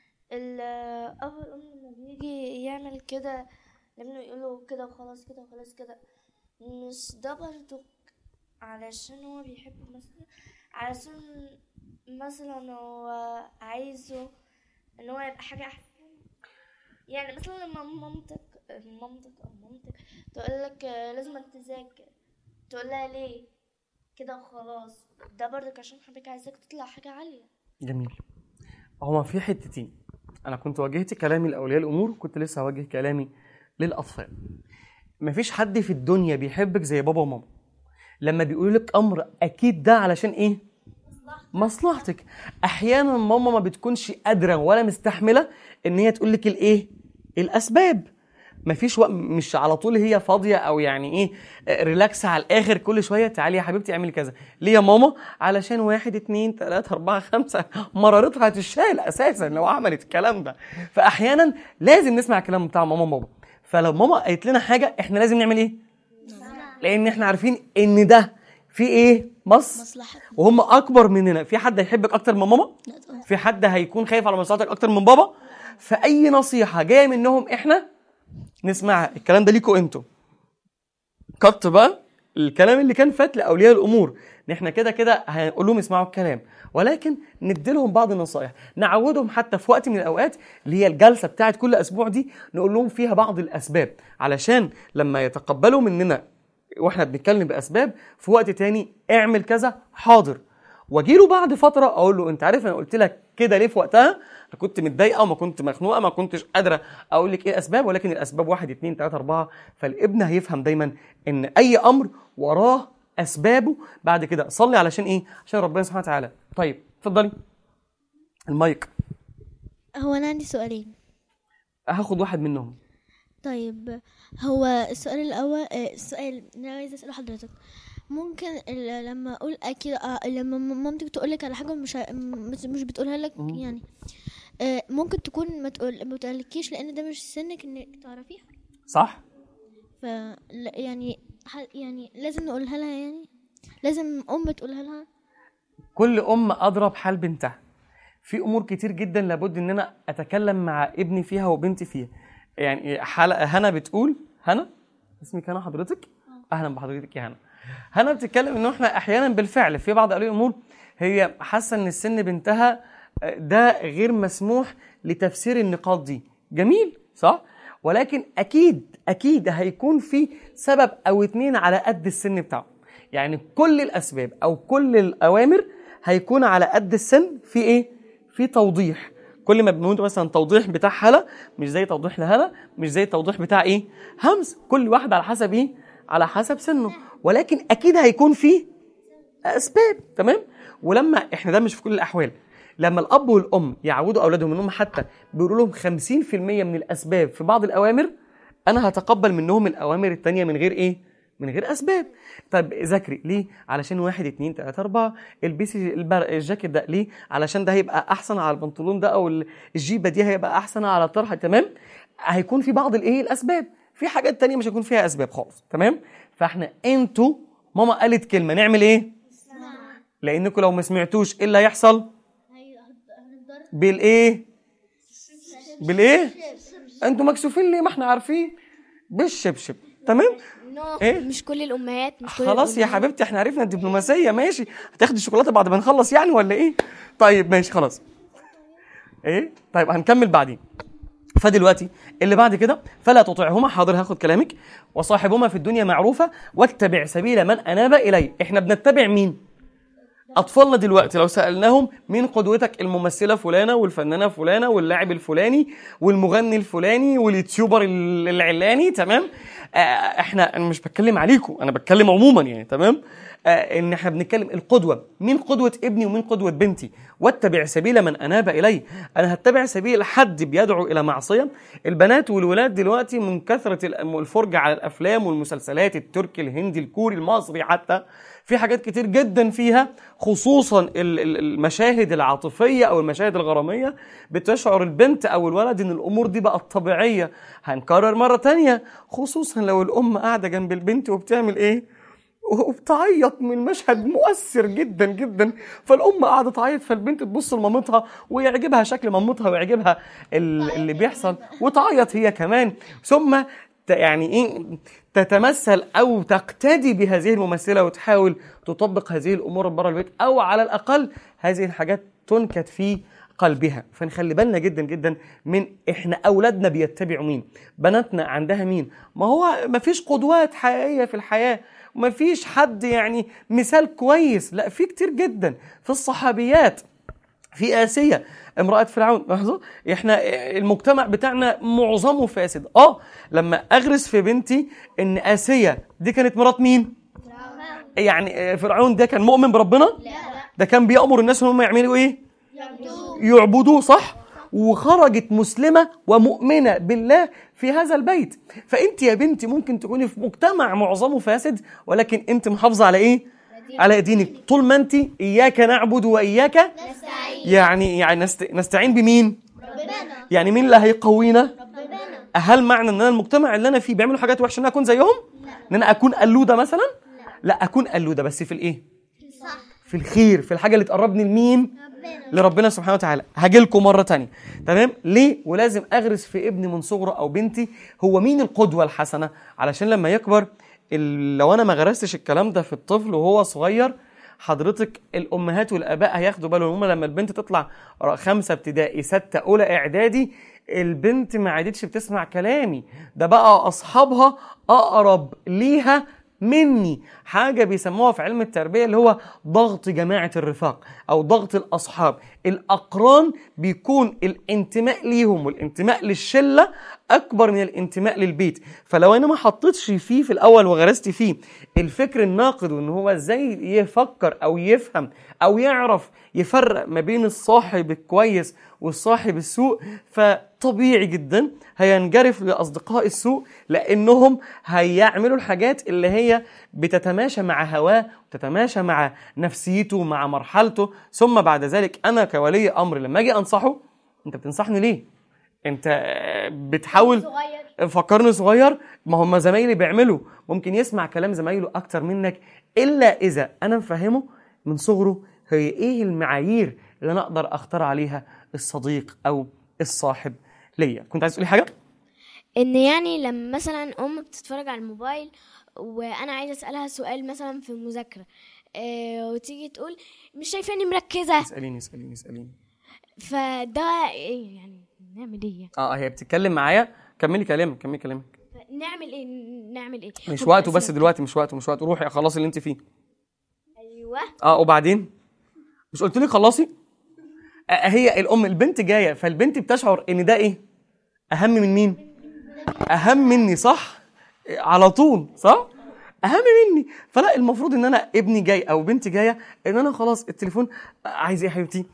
Speaker 5: الأب والأم لما بيجي يعمل كده لابنه يقوله كده وخلاص كده وخلاص كده مش ده برضو علشان هو بيحبه مثلا علشان مثلا هو عايزه ان هو يبقى حاجة أحسن يعني مثلا لما مامتك مامتك أو مامتك تقول لك لازم تذاكر تقول لها ليه كده وخلاص ده برضك عشان حضرتك عايزاك تطلع حاجة عالية
Speaker 1: جميل هو في حتتين انا كنت واجهت كلامي لاولياء الامور وكنت لسه هواجه كلامي للاطفال مفيش حد في الدنيا بيحبك زي بابا وماما لما بيقولوا لك امر اكيد ده علشان ايه مصلحتك احيانا ماما ما بتكونش قادره ولا مستحمله ان هي تقول لك الايه الاسباب مفيش وقت مش على طول هي فاضيه او يعني ايه آه، ريلاكس على الاخر كل شويه تعالي يا حبيبتي اعملي كذا ليه يا ماما علشان واحد اتنين تلاته اربعه خمسه مرارتها هتشال اساسا لو عملت الكلام ده فاحيانا لازم نسمع الكلام بتاع ماما وبابا فلو ماما قالت لنا حاجه احنا لازم نعمل ايه لان احنا عارفين ان ده في ايه مص
Speaker 4: مصلحة
Speaker 1: وهم اكبر مننا في حد هيحبك اكتر من ماما
Speaker 4: لا طبعا
Speaker 1: في حد هيكون خايف على مصلحتك اكتر من بابا فاي نصيحه جايه منهم احنا نسمعها الكلام ده ليكوا انتوا كت بقى الكلام اللي كان فات لاولياء الامور ان احنا كده كده هنقول لهم اسمعوا الكلام ولكن نديلهم بعض النصائح نعودهم حتى في وقت من الاوقات اللي هي الجلسه بتاعت كل اسبوع دي نقول لهم فيها بعض الاسباب علشان لما يتقبلوا مننا واحنا بنتكلم باسباب في وقت تاني اعمل كذا حاضر واجي له بعد فتره اقول له انت عارف انا قلت لك كده ليه في وقتها انا كنت متضايقه وما كنت مخنوقه ما كنتش قادره اقول لك ايه الاسباب ولكن الاسباب واحد اتنين تلاته اربعه فالابن هيفهم دايما ان اي امر وراه اسبابه بعد كده صلي علشان ايه عشان ربنا سبحانه وتعالى طيب اتفضلي المايك
Speaker 4: هو انا عندي سؤالين
Speaker 1: هاخد واحد منهم
Speaker 4: طيب هو السؤال الاول آه، السؤال اللي انا عايزه اساله حضرتك ممكن ال- لما اقول اكيد آه، لما م- مامتك تقول لك على حاجه مش ه- مش مش بتقولها لك
Speaker 1: مم.
Speaker 4: يعني آه، ممكن تكون ما تقول ما تقولكيش لان ده مش سنك انك تعرفيها
Speaker 1: صح
Speaker 4: ف لا- يعني ح- يعني لازم نقولها لها يعني لازم ام تقولها لها
Speaker 1: كل ام ادرى بحال بنتها في امور كتير جدا لابد ان انا اتكلم مع ابني فيها وبنتي فيها يعني حلقه هنا بتقول هنا اسمك هنا حضرتك اهلا بحضرتك يا هنا هنا بتتكلم انه احنا احيانا بالفعل في بعض اولياء الامور هي حاسه ان السن بنتها آه، ده غير مسموح لتفسير النقاط دي جميل صح ولكن اكيد اكيد هيكون في سبب او اتنين على قد السن بتاعه يعني كل الاسباب او كل الاوامر هيكون على قد السن في ايه في توضيح كل ما بنقول مثلا توضيح بتاع هلا مش زي توضيح لهلا مش زي توضيح بتاع ايه همس كل واحد على حسب ايه على حسب سنه ولكن اكيد هيكون فيه اسباب تمام ولما احنا ده مش في كل الاحوال لما الاب والام يعودوا اولادهم انهم حتى بيقولوا لهم 50% من الاسباب في بعض الاوامر انا هتقبل منهم الاوامر التانية من غير ايه من غير اسباب طب ذاكري ليه علشان واحد اتنين تلاته اربعه البسي البر... الجاكيت ده ليه علشان ده هيبقى احسن على البنطلون ده او ال- الجيبه دي هيبقى احسن على الطرحه تمام هيكون في بعض الايه الاسباب في حاجات تانية مش هيكون فيها اسباب خالص تمام فاحنا انتوا ماما قالت كلمه نعمل ايه لانكم لو ما سمعتوش ايه اللي هيحصل بالايه بالايه انتوا مكسوفين ليه ما احنا عارفين بالشبشب تمام
Speaker 2: نو
Speaker 1: إيه؟
Speaker 2: مش كل الامهات مش كل
Speaker 1: خلاص يا
Speaker 2: الأمهات.
Speaker 1: حبيبتي احنا عرفنا الدبلوماسيه ماشي هتاخدي الشوكولاته بعد ما نخلص يعني ولا ايه طيب ماشي خلاص ايه طيب هنكمل بعدين فدلوقتي اللي بعد كده فلا تطعهما حاضر هاخد كلامك وصاحبهما في الدنيا معروفة واتبع سبيل من أناب إلي احنا بنتبع مين أطفالنا دلوقتي لو سألناهم مين قدوتك الممثلة فلانة والفنانة فلانة واللاعب الفلاني والمغني الفلاني واليوتيوبر ال- العلاني تمام آه احنا انا مش بتكلم عليكم انا بتكلم عموما يعني تمام آه ان احنا بنتكلم القدوة مين قدوة ابني ومين قدوة بنتي واتبع سبيل من اناب الي انا هتبع سبيل حد بيدعو الى معصية البنات والولاد دلوقتي من كثرة ال- الفرجة على الافلام والمسلسلات التركي الهندي الكوري المصري حتى في حاجات كتير جدا فيها خصوصا ال- ال- المشاهد العاطفية أو المشاهد الغرامية بتشعر البنت أو الولد إن الأمور دي بقت طبيعية هنكرر مرة تانية خصوصا لو الأم قاعدة جنب البنت وبتعمل إيه وبتعيط من مشهد مؤثر جدا جدا فالام قاعده تعيط فالبنت تبص لمامتها ويعجبها شكل مامتها ويعجبها ال- اللي بيحصل وتعيط هي كمان ثم ت- يعني ايه تتمثل او تقتدي بهذه الممثله وتحاول تطبق هذه الامور بره البيت او على الاقل هذه الحاجات تنكت في قلبها فنخلي بالنا جدا جدا من احنا اولادنا بيتبعوا مين بناتنا عندها مين ما هو ما فيش قدوات حقيقيه في الحياه وما فيش حد يعني مثال كويس لا في كتير جدا في الصحابيات في آسيا امرأة فرعون لحظة احنا المجتمع بتاعنا معظمه فاسد اه لما اغرس في بنتي ان آسيا دي كانت مرات مين يعني فرعون ده كان مؤمن بربنا ده كان بيأمر الناس ان هم يعملوا ايه يعبدوه صح وخرجت مسلمه ومؤمنه بالله في هذا البيت فانت يا بنتي ممكن تكوني في مجتمع معظمه فاسد ولكن انت محافظه على ايه على دينك طول ما انت اياك نعبد واياك نستعين يعني يعني نست... نستعين بمين ربنا يعني مين اللي هيقوينا ربنا هل معنى ان انا المجتمع اللي انا فيه بيعملوا حاجات وحشه ان انا اكون زيهم لا. ان انا اكون قلوده مثلا لا, لا اكون قلوده بس في الايه
Speaker 3: صح
Speaker 1: في الخير في الحاجه اللي تقربني لمين لربنا سبحانه وتعالى هاجي لكم مره تانية تمام ليه ولازم اغرس في ابني من صغره او بنتي هو مين القدوه الحسنه علشان لما يكبر ال- لو انا ما غرستش الكلام ده في الطفل وهو صغير حضرتك الامهات والاباء هياخدوا بالهم هم لما البنت تطلع ر- خمسه ابتدائي سته اولى اعدادي البنت ما عادتش بتسمع كلامي ده بقى اصحابها اقرب ليها مني حاجه بيسموها في علم التربيه اللي هو ضغط جماعه الرفاق او ضغط الاصحاب الاقران بيكون الانتماء ليهم والانتماء للشله اكبر من الانتماء للبيت فلو انا ما حطيتش فيه في الاول وغرست فيه الفكر الناقد وان هو ازاي يفكر او يفهم او يعرف يفرق ما بين الصاحب الكويس والصاحب السوء فطبيعي جدا هينجرف لاصدقاء السوء لانهم هيعملوا الحاجات اللي هي بتتماشى مع هواه وتتماشى مع نفسيته مع مرحلته ثم بعد ذلك انا كولي امر لما اجي انصحه انت بتنصحني ليه انت آه، بتحاول
Speaker 3: صغير
Speaker 1: فكرني صغير ما هم زمايلي بيعملوا ممكن يسمع كلام زمايله اكتر منك الا اذا انا مفهمه من صغره هي ايه المعايير اللي انا اقدر اختار عليها الصديق او الصاحب ليا كنت عايز تقولي حاجه
Speaker 2: ان يعني لما مثلا ام بتتفرج على الموبايل وانا عايزه اسالها سؤال مثلا في المذاكره آه وتيجي تقول مش شايفاني مركزه
Speaker 1: اساليني اساليني اساليني
Speaker 2: فده ايه يعني نعمل ايه يعني
Speaker 1: اه هي بتتكلم معايا كملي كلامك كملي كلامك
Speaker 2: نعمل ايه نعمل ايه
Speaker 1: مش
Speaker 2: خد
Speaker 1: وقته بس
Speaker 2: أسئلة.
Speaker 1: دلوقتي مش وقته مش وقته روحي خلصي اللي انت فيه
Speaker 2: ايوه
Speaker 1: اه وبعدين مش قلت لك خلصي آه هي الام البنت جايه فالبنت بتشعر ان ده ايه اهم من مين اهم مني صح آه، على طول صح اهم مني فلا المفروض ان انا ابني جاي او بنتي جايه ان انا خلاص التليفون آه، عايز ايه يا حبيبتي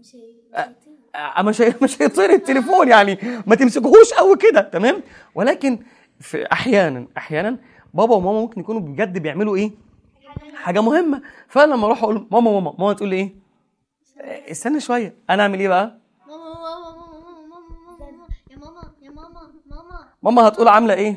Speaker 1: آه، مش هي- مش هيطير التليفون يعني ما تمسكوهوش قوي كده تمام ولكن في احيانا احيانا بابا وماما ممكن يكونوا بجد بيعملوا ايه حاجه مهمه فلما اروح اقول ماما ماما ماما تقول لي ايه آه، استنى شويه انا اعمل ايه بقى
Speaker 4: ماما ماما ماما ماما ماما يا ماما يا ماما ماما
Speaker 1: ماما هتقول عامله ايه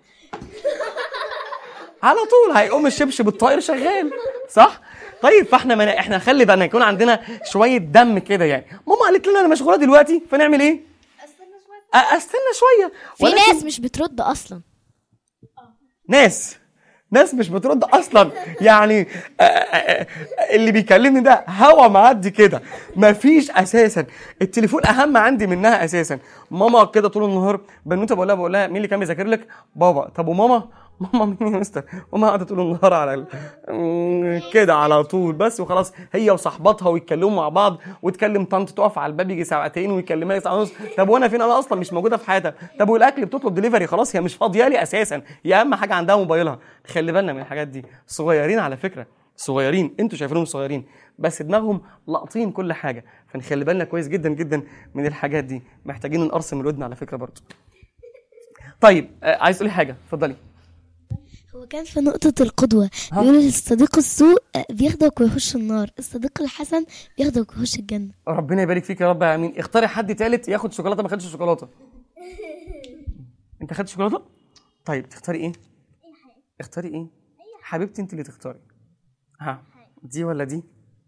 Speaker 1: على طول هيقوم الشبشب الطائر شغال صح طيب فاحنا من... احنا خلي بالنا يكون عندنا شويه دم كده يعني ماما قالت لنا انا مشغوله دلوقتي فنعمل ايه
Speaker 3: استنى شويه
Speaker 1: أ- استنى شويه
Speaker 2: في
Speaker 1: ولكن-
Speaker 2: ناس مش بترد اصلا
Speaker 1: ناس ناس مش بترد اصلا يعني آه، آه، آه، اللي بيكلمني ده هوا معدي كده مفيش اساسا التليفون اهم عندي منها اساسا ماما كده طول النهار بنوته بقول لها بقول لها مين اللي كان بيذاكر لك بابا طب وماما ماما مين يا مستر ماما قاعده طول النهار على ال... مم، كده على طول بس وخلاص هي وصاحباتها ويتكلموا مع بعض وتكلم طنط تقف على الباب يجي ساعتين ويكلمها ساعه ونص طب وانا فين انا اصلا مش موجوده في حياتها طب والاكل بتطلب دليفري خلاص هي مش فاضيه لي اساسا هي اهم حاجه عندها موبايلها خلي بالنا من الحاجات دي صغيرين على فكره صغيرين انتوا شايفينهم صغيرين بس دماغهم لاقطين كل حاجه فنخلي بالنا كويس جدا جدا من الحاجات دي محتاجين نقرص من الودن على فكره برضه طيب آه، عايز تقولي حاجه اتفضلي
Speaker 4: هو كان في نقطة القدوة بيقول الصديق السوء بياخدك ويخش النار الصديق الحسن بياخدك ويخش الجنة
Speaker 1: ربنا يبارك فيك يا رب العالمين اختاري حد تالت ياخد شوكولاته ما خدش شوكولاته انت خدت شوكولاته طيب تختاري ايه اختاري ايه حبيبتي انت اللي تختاري ها دي ولا دي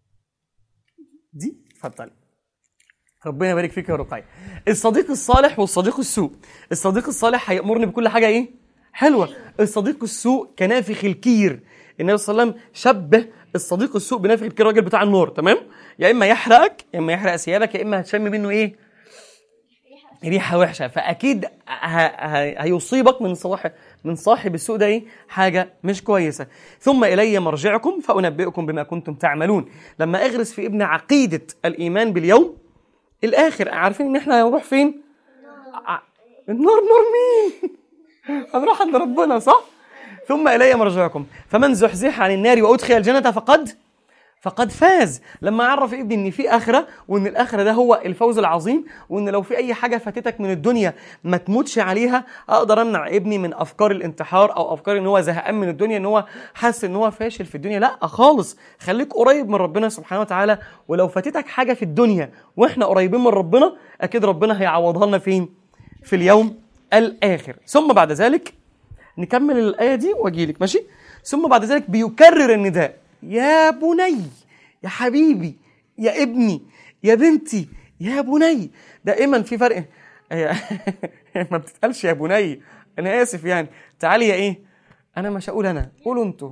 Speaker 1: دي اتفضلي ربنا يبارك فيك يا رقية الصديق الصالح والصديق السوء الصديق الصالح هيأمرني بكل حاجة ايه حلوة الصديق السوء كنافخ الكير النبي صلى الله عليه وسلم شبه الصديق السوء بنافخ الكير الراجل بتاع النار تمام يا اما يحرقك يا اما يحرق ثيابك يا اما هتشم منه ايه ريحه وحشه فاكيد ه- ه- هيصيبك من صاحب من صاحب السوء ده ايه حاجه مش كويسه ثم الي مرجعكم فانبئكم بما كنتم تعملون لما اغرس في ابن عقيده الايمان باليوم الاخر عارفين ان احنا هنروح فين ع- النار نار مين هنروح عند ربنا صح ثم الي مرجعكم فمن زحزح عن النار وادخل الجنه فقد فقد فاز لما عرف ابني ان في اخره وان الاخره ده هو الفوز العظيم وان لو في اي حاجه فاتتك من الدنيا ما تموتش عليها اقدر امنع ابني من افكار الانتحار او افكار ان هو زهقان من الدنيا ان هو حاسس ان هو فاشل في الدنيا لا خالص خليك قريب من ربنا سبحانه وتعالى ولو فاتتك حاجه في الدنيا واحنا قريبين من ربنا اكيد ربنا هيعوضها لنا فين في اليوم الاخر ثم بعد ذلك نكمل الايه دي واجيلك ماشي ثم بعد ذلك بيكرر النداء يا بني يا حبيبي يا ابني يا بنتي يا بني دائما في فرق ما بتتقالش يا بني انا اسف يعني تعالي يا ايه انا مش هقول انا قولوا انتوا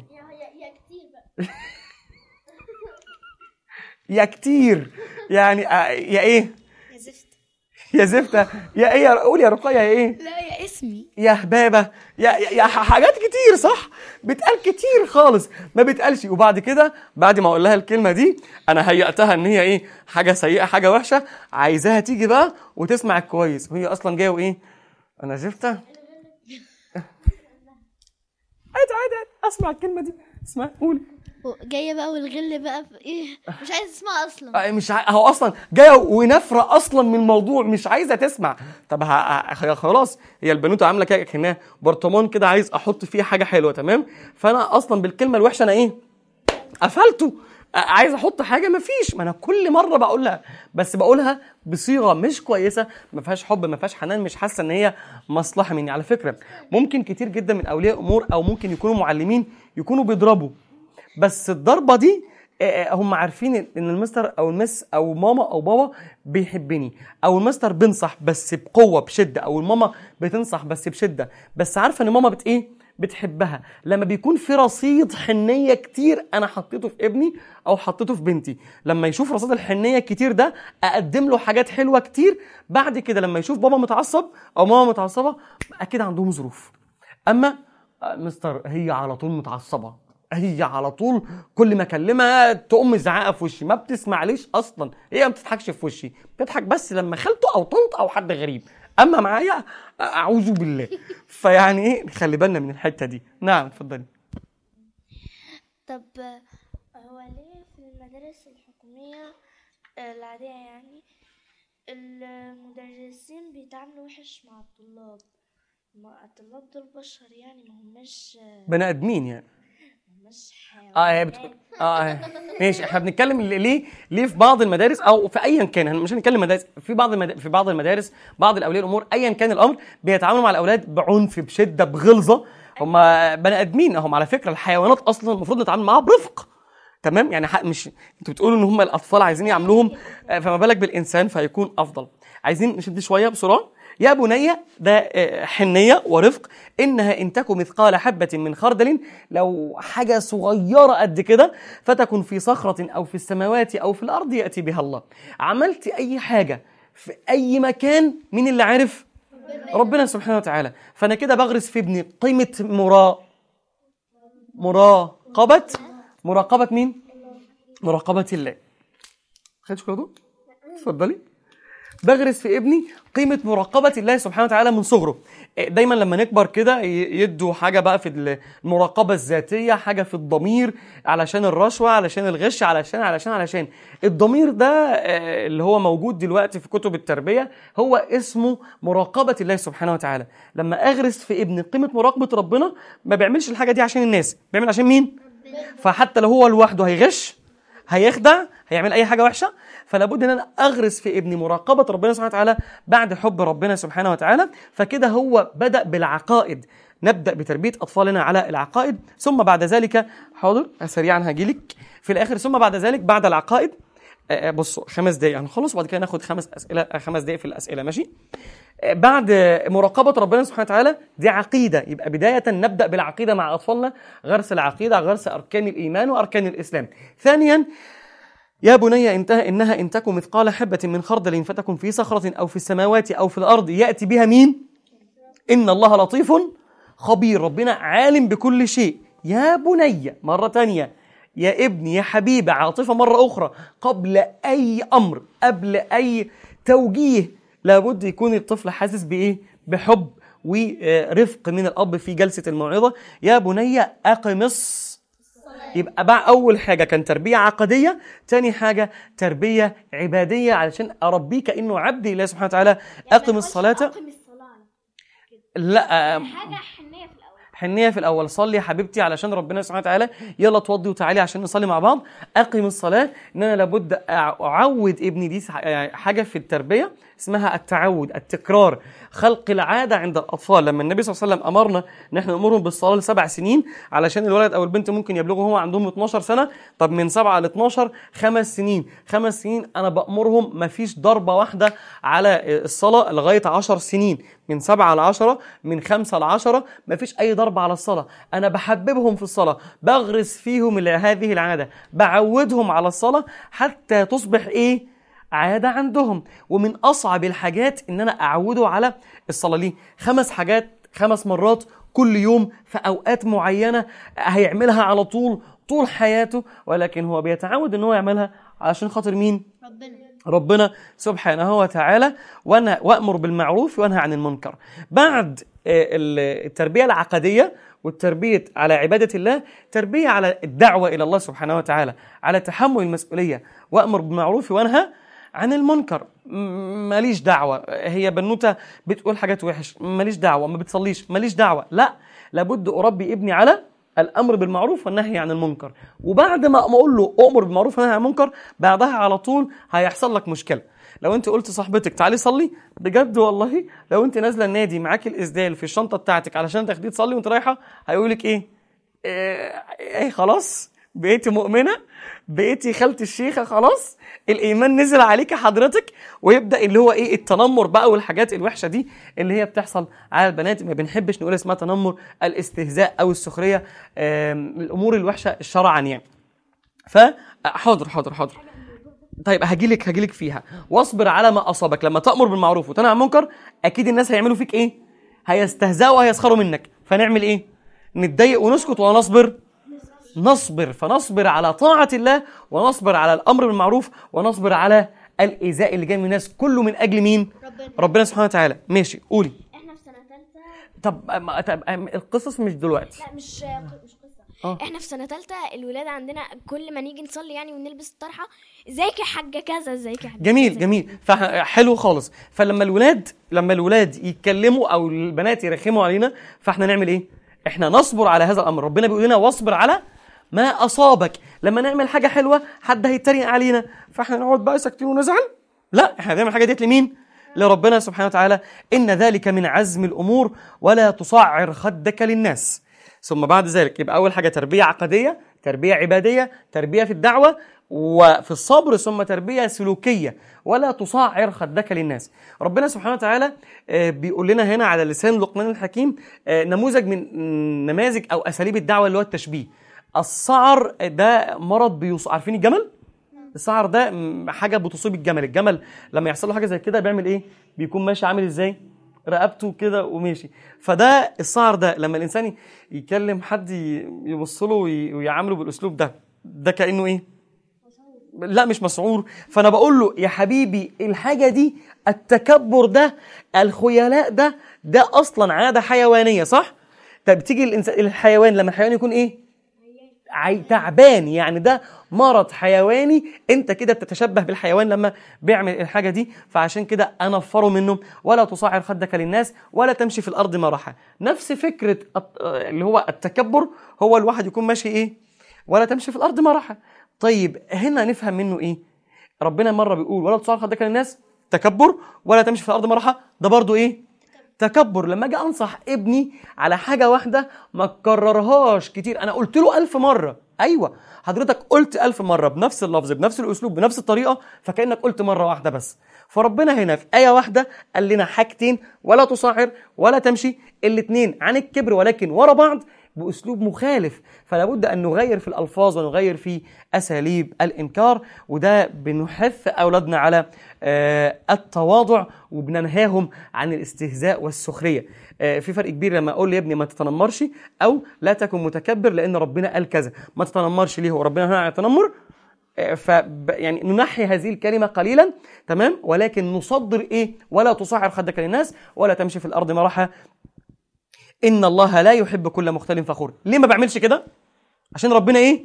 Speaker 1: يا كتير يعني آه، يا ايه
Speaker 5: يا زفت
Speaker 1: يا زفته يا ايه قول يا رقيه يا ايه
Speaker 5: لا يا اسمي
Speaker 1: يا هبابه يا يا, يا ح- حاجات كتير صح بتقال كتير خالص ما بتقالش وبعد كده بعد ما اقول لها الكلمه دي انا هيأتها ان هي ايه حاجه سيئه حاجه وحشه عايزاها تيجي بقى وتسمع الكويس وهي اصلا جايه وايه انا زفته عادي عادي عادي اسمع الكلمه دي اسمع قولي
Speaker 4: جايه بقى والغل بقى في ايه مش عايز اسمع اصلا
Speaker 1: آه، مش ع... هو اصلا جايه ونفره اصلا من الموضوع مش عايزه تسمع طب ه... ه... هي خلاص هي البنوته عامله كده كانها برطمان كده عايز احط فيه حاجه حلوه تمام فانا اصلا بالكلمه الوحشه انا ايه قفلته آه، عايز احط حاجه مفيش ما انا كل مره بقولها بس بقولها بصيغه مش كويسه ما فيهاش حب ما فيهاش حنان مش حاسه ان هي مصلحه مني على فكره ممكن كتير جدا من اولياء امور او ممكن يكونوا معلمين يكونوا بيضربوا بس الضربه دي آه، آه، هم عارفين ان المستر او المس او ماما او بابا بيحبني او المستر بينصح بس بقوه بشده او الماما بتنصح بس بشده بس عارفه ان ماما بت ايه بتحبها لما بيكون في رصيد حنيه كتير انا حطيته في ابني او حطيته في بنتي لما يشوف رصيد الحنيه الكتير ده اقدم له حاجات حلوه كتير بعد كده لما يشوف بابا متعصب او ماما متعصبه اكيد عندهم ظروف اما آه، مستر هي على طول متعصبه هي على طول كل ما اكلمها تقوم مزعقه في وشي ما بتسمعليش اصلا هي ما بتضحكش في وشي بتضحك بس لما خالته او طنط او حد غريب اما معايا اعوذ بالله فيعني ايه خلي بالنا من الحته دي نعم اتفضلي
Speaker 5: طب هو ليه في المدارس الحكومية آه، العادية يعني المدرسين بيتعاملوا وحش مع الطلاب ما الطلاب دول بشر يعني ما هماش
Speaker 1: بني ادمين يعني
Speaker 5: مش
Speaker 1: اه هي بتقول اه ماشي احنا بنتكلم ل- ليه ليه في بعض المدارس او في ايا كان احنا مش هنتكلم مدارس في بعض المد... في بعض المدارس بعض الاولياء الامور ايا كان الامر بيتعاملوا مع الاولاد بعنف بشده بغلظه هم بني ادمين هم على فكره الحيوانات اصلا المفروض نتعامل معاها برفق تمام يعني حق مش انتوا بتقولوا ان هم الاطفال عايزين يعاملوهم آه، فما بالك بالانسان فهيكون افضل عايزين نشد شويه بسرعه يا بني ده آه، حنيه ورفق انها ان تكن مثقال حبه من خردل لو حاجه صغيره قد كده فتكن في صخره او في السماوات او في الارض ياتي بها الله عملت اي حاجه في اي مكان مين اللي عارف ربنا سبحانه وتعالى فانا كده بغرس في ابني قيمه مرا مراقبه مراقبه مين مراقبه الله خدتش كده اتفضلي بغرس في ابني قيمة مراقبة الله سبحانه وتعالى من صغره إيه، دايما لما نكبر كده ي- يدوا حاجة بقى في المراقبة الذاتية حاجة في الضمير علشان الرشوة علشان الغش علشان علشان علشان الضمير ده آه، اللي هو موجود دلوقتي في كتب التربية هو اسمه مراقبة الله سبحانه وتعالى لما أغرس في ابني قيمة مراقبة ربنا ما بيعملش الحاجة دي عشان الناس بيعمل عشان مين؟ فحتى لو هو لوحده هيغش هيخدع هيعمل اي حاجه وحشه فلا بد ان انا اغرس في ابني مراقبه ربنا سبحانه وتعالى بعد حب ربنا سبحانه وتعالى فكده هو بدا بالعقائد نبدا بتربيه اطفالنا على العقائد ثم بعد ذلك حاضر سريعا هجيلك في الاخر ثم بعد ذلك بعد العقائد آه، آه، بصوا خمس دقايق هنخلص وبعد كده ناخد خمس اسئله آه، خمس دقايق في الاسئله ماشي آه، بعد آه، مراقبه ربنا سبحانه وتعالى دي عقيده يبقى بدايه نبدا بالعقيده مع اطفالنا غرس العقيده غرس اركان الايمان واركان الاسلام ثانيا يا بني انتهى انها ان تكن مثقال حبه من خردل فتكن في صخره او في السماوات او في الارض ياتي بها مين ان الله لطيف خبير ربنا عالم بكل شيء يا بني مره تانية يا ابني يا حبيبي عاطفه مره اخرى قبل اي امر قبل اي توجيه لابد يكون الطفل حاسس بايه بحب ورفق من الاب في جلسه الموعظه يا بني اقم الص- يبقى بقى اول حاجه كان تربيه عقديه تاني حاجه تربيه عباديه علشان اربيه كانه عبد لله سبحانه وتعالى اقم الصلاه
Speaker 2: اقم الصلاه
Speaker 1: لا آم،
Speaker 2: حاجه حنيه في الاول
Speaker 1: حنيه في الاول صلي يا حبيبتي علشان ربنا سبحانه وتعالى يلا اتوضي وتعالي عشان نصلي مع بعض اقم الصلاه ان انا لابد أع- اعود ابني دي ح- حاجه في التربيه اسمها التعود التكرار خلق العاده عند الاطفال لما النبي صلى الله عليه وسلم امرنا ان احنا نامرهم بالصلاه لسبع سنين علشان الولد او البنت ممكن يبلغوا هو عندهم 12 سنه طب من 7 ل 12 خمس سنين خمس سنين انا بامرهم ما فيش ضربه واحده على الصلاه لغايه 10 سنين من 7 ل 10 من 5 ل 10 ما فيش اي ضربه على الصلاه انا بحببهم في الصلاه بغرس فيهم ال- هذه العاده بعودهم على الصلاه حتى تصبح ايه عاده عندهم ومن اصعب الحاجات ان انا اعوده على الصلاه ليه خمس حاجات خمس مرات كل يوم في اوقات معينه هيعملها على طول طول حياته ولكن هو بيتعود ان هو يعملها علشان خاطر مين
Speaker 4: ربنا
Speaker 1: ربنا سبحانه وتعالى وانا وامر بالمعروف وانهى عن المنكر بعد آه، ال- التربيه العقديه والتربيه على عباده الله تربيه على الدعوه الى الله سبحانه وتعالى على تحمل المسؤوليه وامر بالمعروف وانهى عن المنكر م- ماليش دعوه هي بنوته بتقول حاجات وحش ماليش دعوه ما بتصليش ماليش دعوه لا لابد اربي ابني على الامر بالمعروف والنهي عن المنكر وبعد ما ما اقول له امر بالمعروف والنهي عن المنكر بعدها على طول هيحصل لك مشكله لو انت قلت صاحبتك تعالي صلي بجد والله لو انت نازله النادي معاكي الاسدال في الشنطه بتاعتك علشان تاخديه تصلي وانت رايحه هيقولك ايه ايه, إيه خلاص بقيتي مؤمنه بقيتي خالة الشيخه خلاص الايمان نزل عليك حضرتك ويبدا اللي هو ايه التنمر بقى والحاجات الوحشه دي اللي هي بتحصل على البنات ما بنحبش نقول اسمها تنمر الاستهزاء او السخريه آم، الامور الوحشه شرعا يعني فحاضر حاضر حاضر طيب هجيلك هجيلك فيها واصبر على ما اصابك لما تامر بالمعروف وتنهى عن المنكر اكيد الناس هيعملوا فيك ايه هيستهزئوا وهيسخروا منك فنعمل ايه نتضايق ونسكت ولا نصبر نصبر فنصبر على طاعة الله ونصبر على الأمر بالمعروف ونصبر على الإيذاء اللي جاي من الناس كله من أجل مين؟
Speaker 4: ربنا
Speaker 1: ربنا سبحانه وتعالى ماشي قولي
Speaker 2: احنا في سنه ثالثه
Speaker 1: طب أما- طب أما القصص مش دلوقتي
Speaker 2: لا مش مش قصه
Speaker 1: آه.
Speaker 2: احنا في سنه ثالثه الولاد عندنا كل ما نيجي نصلي يعني ونلبس الطرحه ازيك يا حاجه كذا ازيك يا حاجه
Speaker 1: جميل
Speaker 2: كذا.
Speaker 1: جميل فحلو خالص فلما الولاد لما الولاد يتكلموا او البنات يرخموا علينا فاحنا نعمل ايه احنا نصبر على هذا الامر ربنا بيقول لنا واصبر على ما اصابك لما نعمل حاجه حلوه حد هيتريق علينا فاحنا نقعد بقى ساكتين ونزعل لا احنا بنعمل الحاجه ديت لمين لربنا سبحانه وتعالى ان ذلك من عزم الامور ولا تصعر خدك للناس ثم بعد ذلك يبقى اول حاجه تربيه عقديه تربيه عباديه تربيه في الدعوه وفي الصبر ثم تربيه سلوكيه ولا تصعر خدك للناس ربنا سبحانه وتعالى آه، بيقول لنا هنا على لسان لقمان الحكيم آه، نموذج من نماذج او اساليب الدعوه اللي هو التشبيه الصعر ده مرض بيوص عارفين الجمل السعر ده م- حاجه بتصيب الجمل الجمل لما يحصل له حاجه زي كده بيعمل ايه بيكون ماشي عامل ازاي رقبته كده وماشي فده السعر ده لما الانسان ي- يكلم حد ي- يبص له وي- ويعامله بالاسلوب ده ده كانه ايه لا مش مسعور فانا بقول له يا حبيبي الحاجه دي التكبر ده الخيلاء ده ده اصلا عاده حيوانيه صح طب تيجي الانسان الحيوان لما الحيوان يكون ايه عي- تعبان يعني ده مرض حيواني انت كده بتتشبه بالحيوان لما بيعمل الحاجه دي فعشان كده انفره منه ولا تصعر خدك للناس ولا تمشي في الارض مرحا نفس فكره الت- اللي هو التكبر هو الواحد يكون ماشي ايه ولا تمشي في الارض مرحا طيب هنا نفهم منه ايه ربنا مره بيقول ولا تصعر خدك للناس تكبر ولا تمشي في الارض مرحا ده برضو ايه تكبر لما اجي انصح ابني على حاجه واحده ما تكررهاش كتير انا قلت له ألف مره ايوه حضرتك قلت ألف مره بنفس اللفظ بنفس الاسلوب بنفس الطريقه فكانك قلت مره واحده بس فربنا هنا في ايه واحده قال لنا حاجتين ولا تصعر ولا تمشي الاثنين عن الكبر ولكن ورا بعض باسلوب مخالف فلا بد ان نغير في الالفاظ ونغير في اساليب الانكار وده بنحث اولادنا على آه، التواضع وبننهاهم عن الاستهزاء والسخريه آه، في فرق كبير لما اقول لابني ما تتنمرش او لا تكن متكبر لان ربنا قال كذا ما تتنمرش ليه هو ربنا نهى عن التنمر ف يعني ننحي هذه الكلمه قليلا تمام ولكن نصدر ايه ولا تصعر خدك للناس ولا تمشي في الارض مرحا ان الله لا يحب كل مختال فخور ليه ما بعملش كده عشان ربنا ايه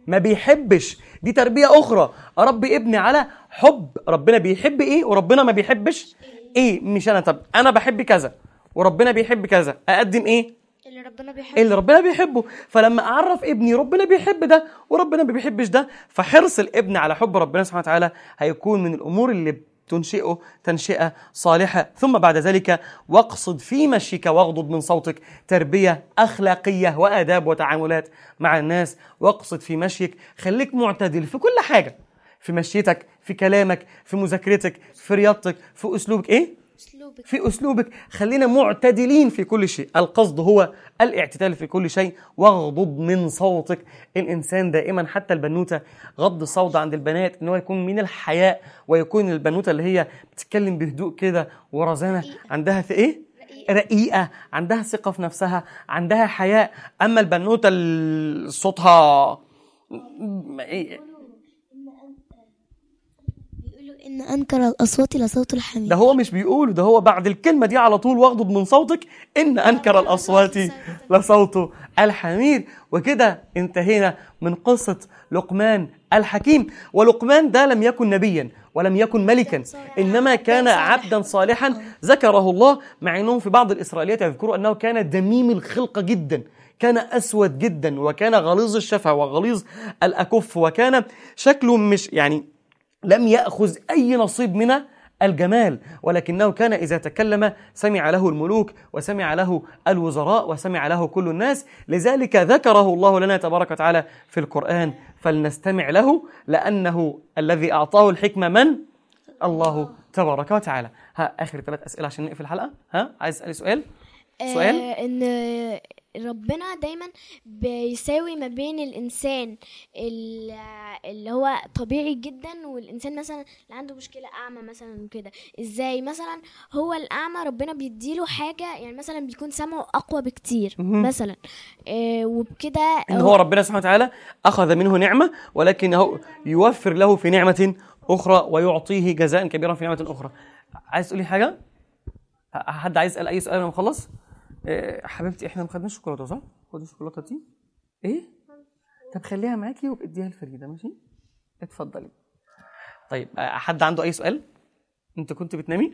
Speaker 1: ما بيحبش دي تربيه اخرى اربي ابني على حب ربنا بيحب ايه وربنا ما بيحبش ايه مش انا طب انا بحب كذا وربنا بيحب كذا اقدم ايه
Speaker 2: اللي ربنا بيحبه
Speaker 1: اللي ربنا بيحبه فلما اعرف ابني ربنا بيحب ده وربنا ما بيحبش ده فحرص الابن على حب ربنا سبحانه وتعالى هيكون من الامور اللي تنشئه تنشئه صالحه ثم بعد ذلك واقصد في مشيك واغضض من صوتك تربيه اخلاقيه واداب وتعاملات مع الناس واقصد في مشيك خليك معتدل في كل حاجه في مشيتك في كلامك في مذاكرتك في رياضتك في اسلوبك ايه
Speaker 2: اسلوبك
Speaker 1: في اسلوبك خلينا معتدلين في كل شيء القصد هو الاعتدال في كل شيء واغضض من صوتك الانسان دائما حتى البنوته غض الصوت عند البنات ان هو يكون من الحياء ويكون البنوته اللي هي بتتكلم بهدوء كده ورزانه عندها في ايه رقيقه عندها ثقه في نفسها عندها حياء اما البنوته اللي صوتها
Speaker 4: بيقولوا ان انكر الاصوات لصوت الحمير
Speaker 1: ده هو مش بيقوله ده هو بعد الكلمة دي على طول واغضض من صوتك إن أنكر الأصوات لصوت الحمير وكده انتهينا من قصة لقمان الحكيم ولقمان ده لم يكن نبيا ولم يكن ملكا إنما كان عبدا صالحا ذكره الله مع أنهم في بعض الإسرائيليات يذكروا أنه كان دميم الخلقة جدا كان أسود جدا وكان غليظ الشفة وغليظ الأكف وكان شكله مش يعني لم يأخذ أي نصيب من الجمال ولكنه كان إذا تكلم سمع له الملوك وسمع له الوزراء وسمع له كل الناس لذلك ذكره الله لنا تبارك وتعالى في القرآن فلنستمع له لأنه الذي أعطاه الحكمة من؟ الله تبارك وتعالى ها آخر ثلاث أسئلة عشان نقفل الحلقة ها عايز أسألي سؤال؟ سؤال؟
Speaker 2: آه ان ربنا دايما بيساوي ما بين الانسان ال- اللي هو طبيعي جدا والانسان مثلا اللي عنده مشكله اعمى مثلا وكده ازاي مثلا هو الاعمى ربنا بيديله حاجه يعني مثلا بيكون سمعه اقوى بكتير
Speaker 1: مهم.
Speaker 2: مثلا آه وبكده
Speaker 1: إن هو ربنا سبحانه وتعالى أخذ منه نعمة ولكنه يوفر له في نعمة أخرى ويعطيه جزاء كبيرا في نعمة أخرى عايز تقولي حاجة؟ حد عايز يسأل أي سؤال لما نخلص؟ إيه، حبيبتي احنا ما خدناش شوكولاتة صح؟ خدي الشوكولاتة دي ايه؟ طب خليها معاكي واديها لفريدة ماشي؟ اتفضلي طيب آه، حد عنده أي سؤال؟ أنت كنت بتنامي؟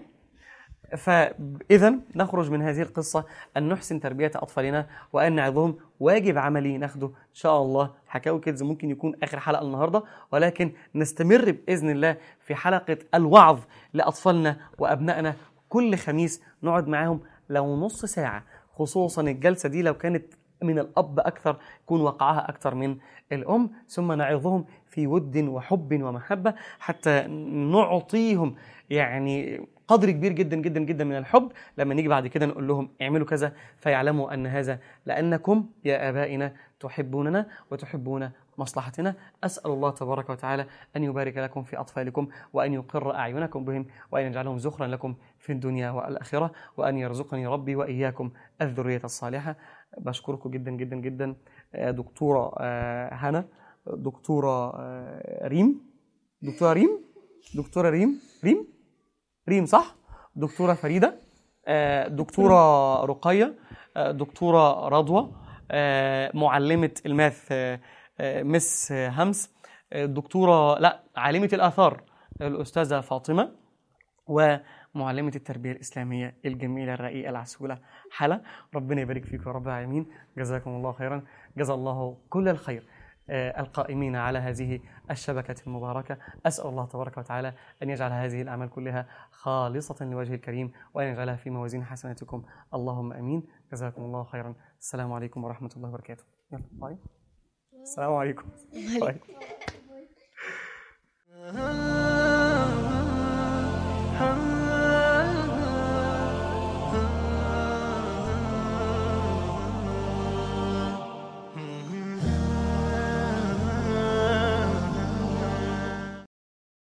Speaker 1: فإذا نخرج من هذه القصة أن نحسن تربية أطفالنا وأن نعظهم واجب عملي ناخده إن شاء الله حكاوي كيدز ممكن يكون آخر حلقة النهاردة ولكن نستمر بإذن الله في حلقة الوعظ لأطفالنا وأبنائنا كل خميس نقعد معاهم لو نص ساعة خصوصا الجلسة دي لو كانت من الأب أكثر يكون وقعها أكثر من الأم ثم نعظهم في ود وحب ومحبة حتى نعطيهم يعني قدر كبير جدا جدا جدا من الحب لما نيجي بعد كده نقول لهم اعملوا كذا فيعلموا أن هذا لأنكم يا آبائنا تحبوننا وتحبون مصلحتنا أسأل الله تبارك وتعالى أن يبارك لكم في أطفالكم وأن يقر أعينكم بهم وأن يجعلهم زخرا لكم في الدنيا والآخرة وأن يرزقني ربي وإياكم الذرية الصالحة بشكركم جدا جدا جدا آه، دكتورة آه، هنا دكتورة آه، ريم دكتورة ريم دكتورة ريم ريم ريم صح دكتورة فريدة آه، دكتورة رقية آه، دكتورة رضوى آه، معلمة الماث آه، آه، مس آه، همس آه، دكتورة لا عالمة الآثار الأستاذة فاطمة ومعلمة التربية الإسلامية الجميلة الرقيقة العسولة حلا ربنا يبارك فيكم يا رب العالمين جزاكم الله خيرا جزا الله كل الخير آه، القائمين على هذه الشبكة المباركة أسأل الله تبارك وتعالى أن يجعل هذه الأعمال كلها خالصة لوجه الكريم وأن يجعلها في موازين حسناتكم اللهم أمين جزاكم الله خيرا السلام عليكم ورحمة الله وبركاته يلا باي السلام عليكم باي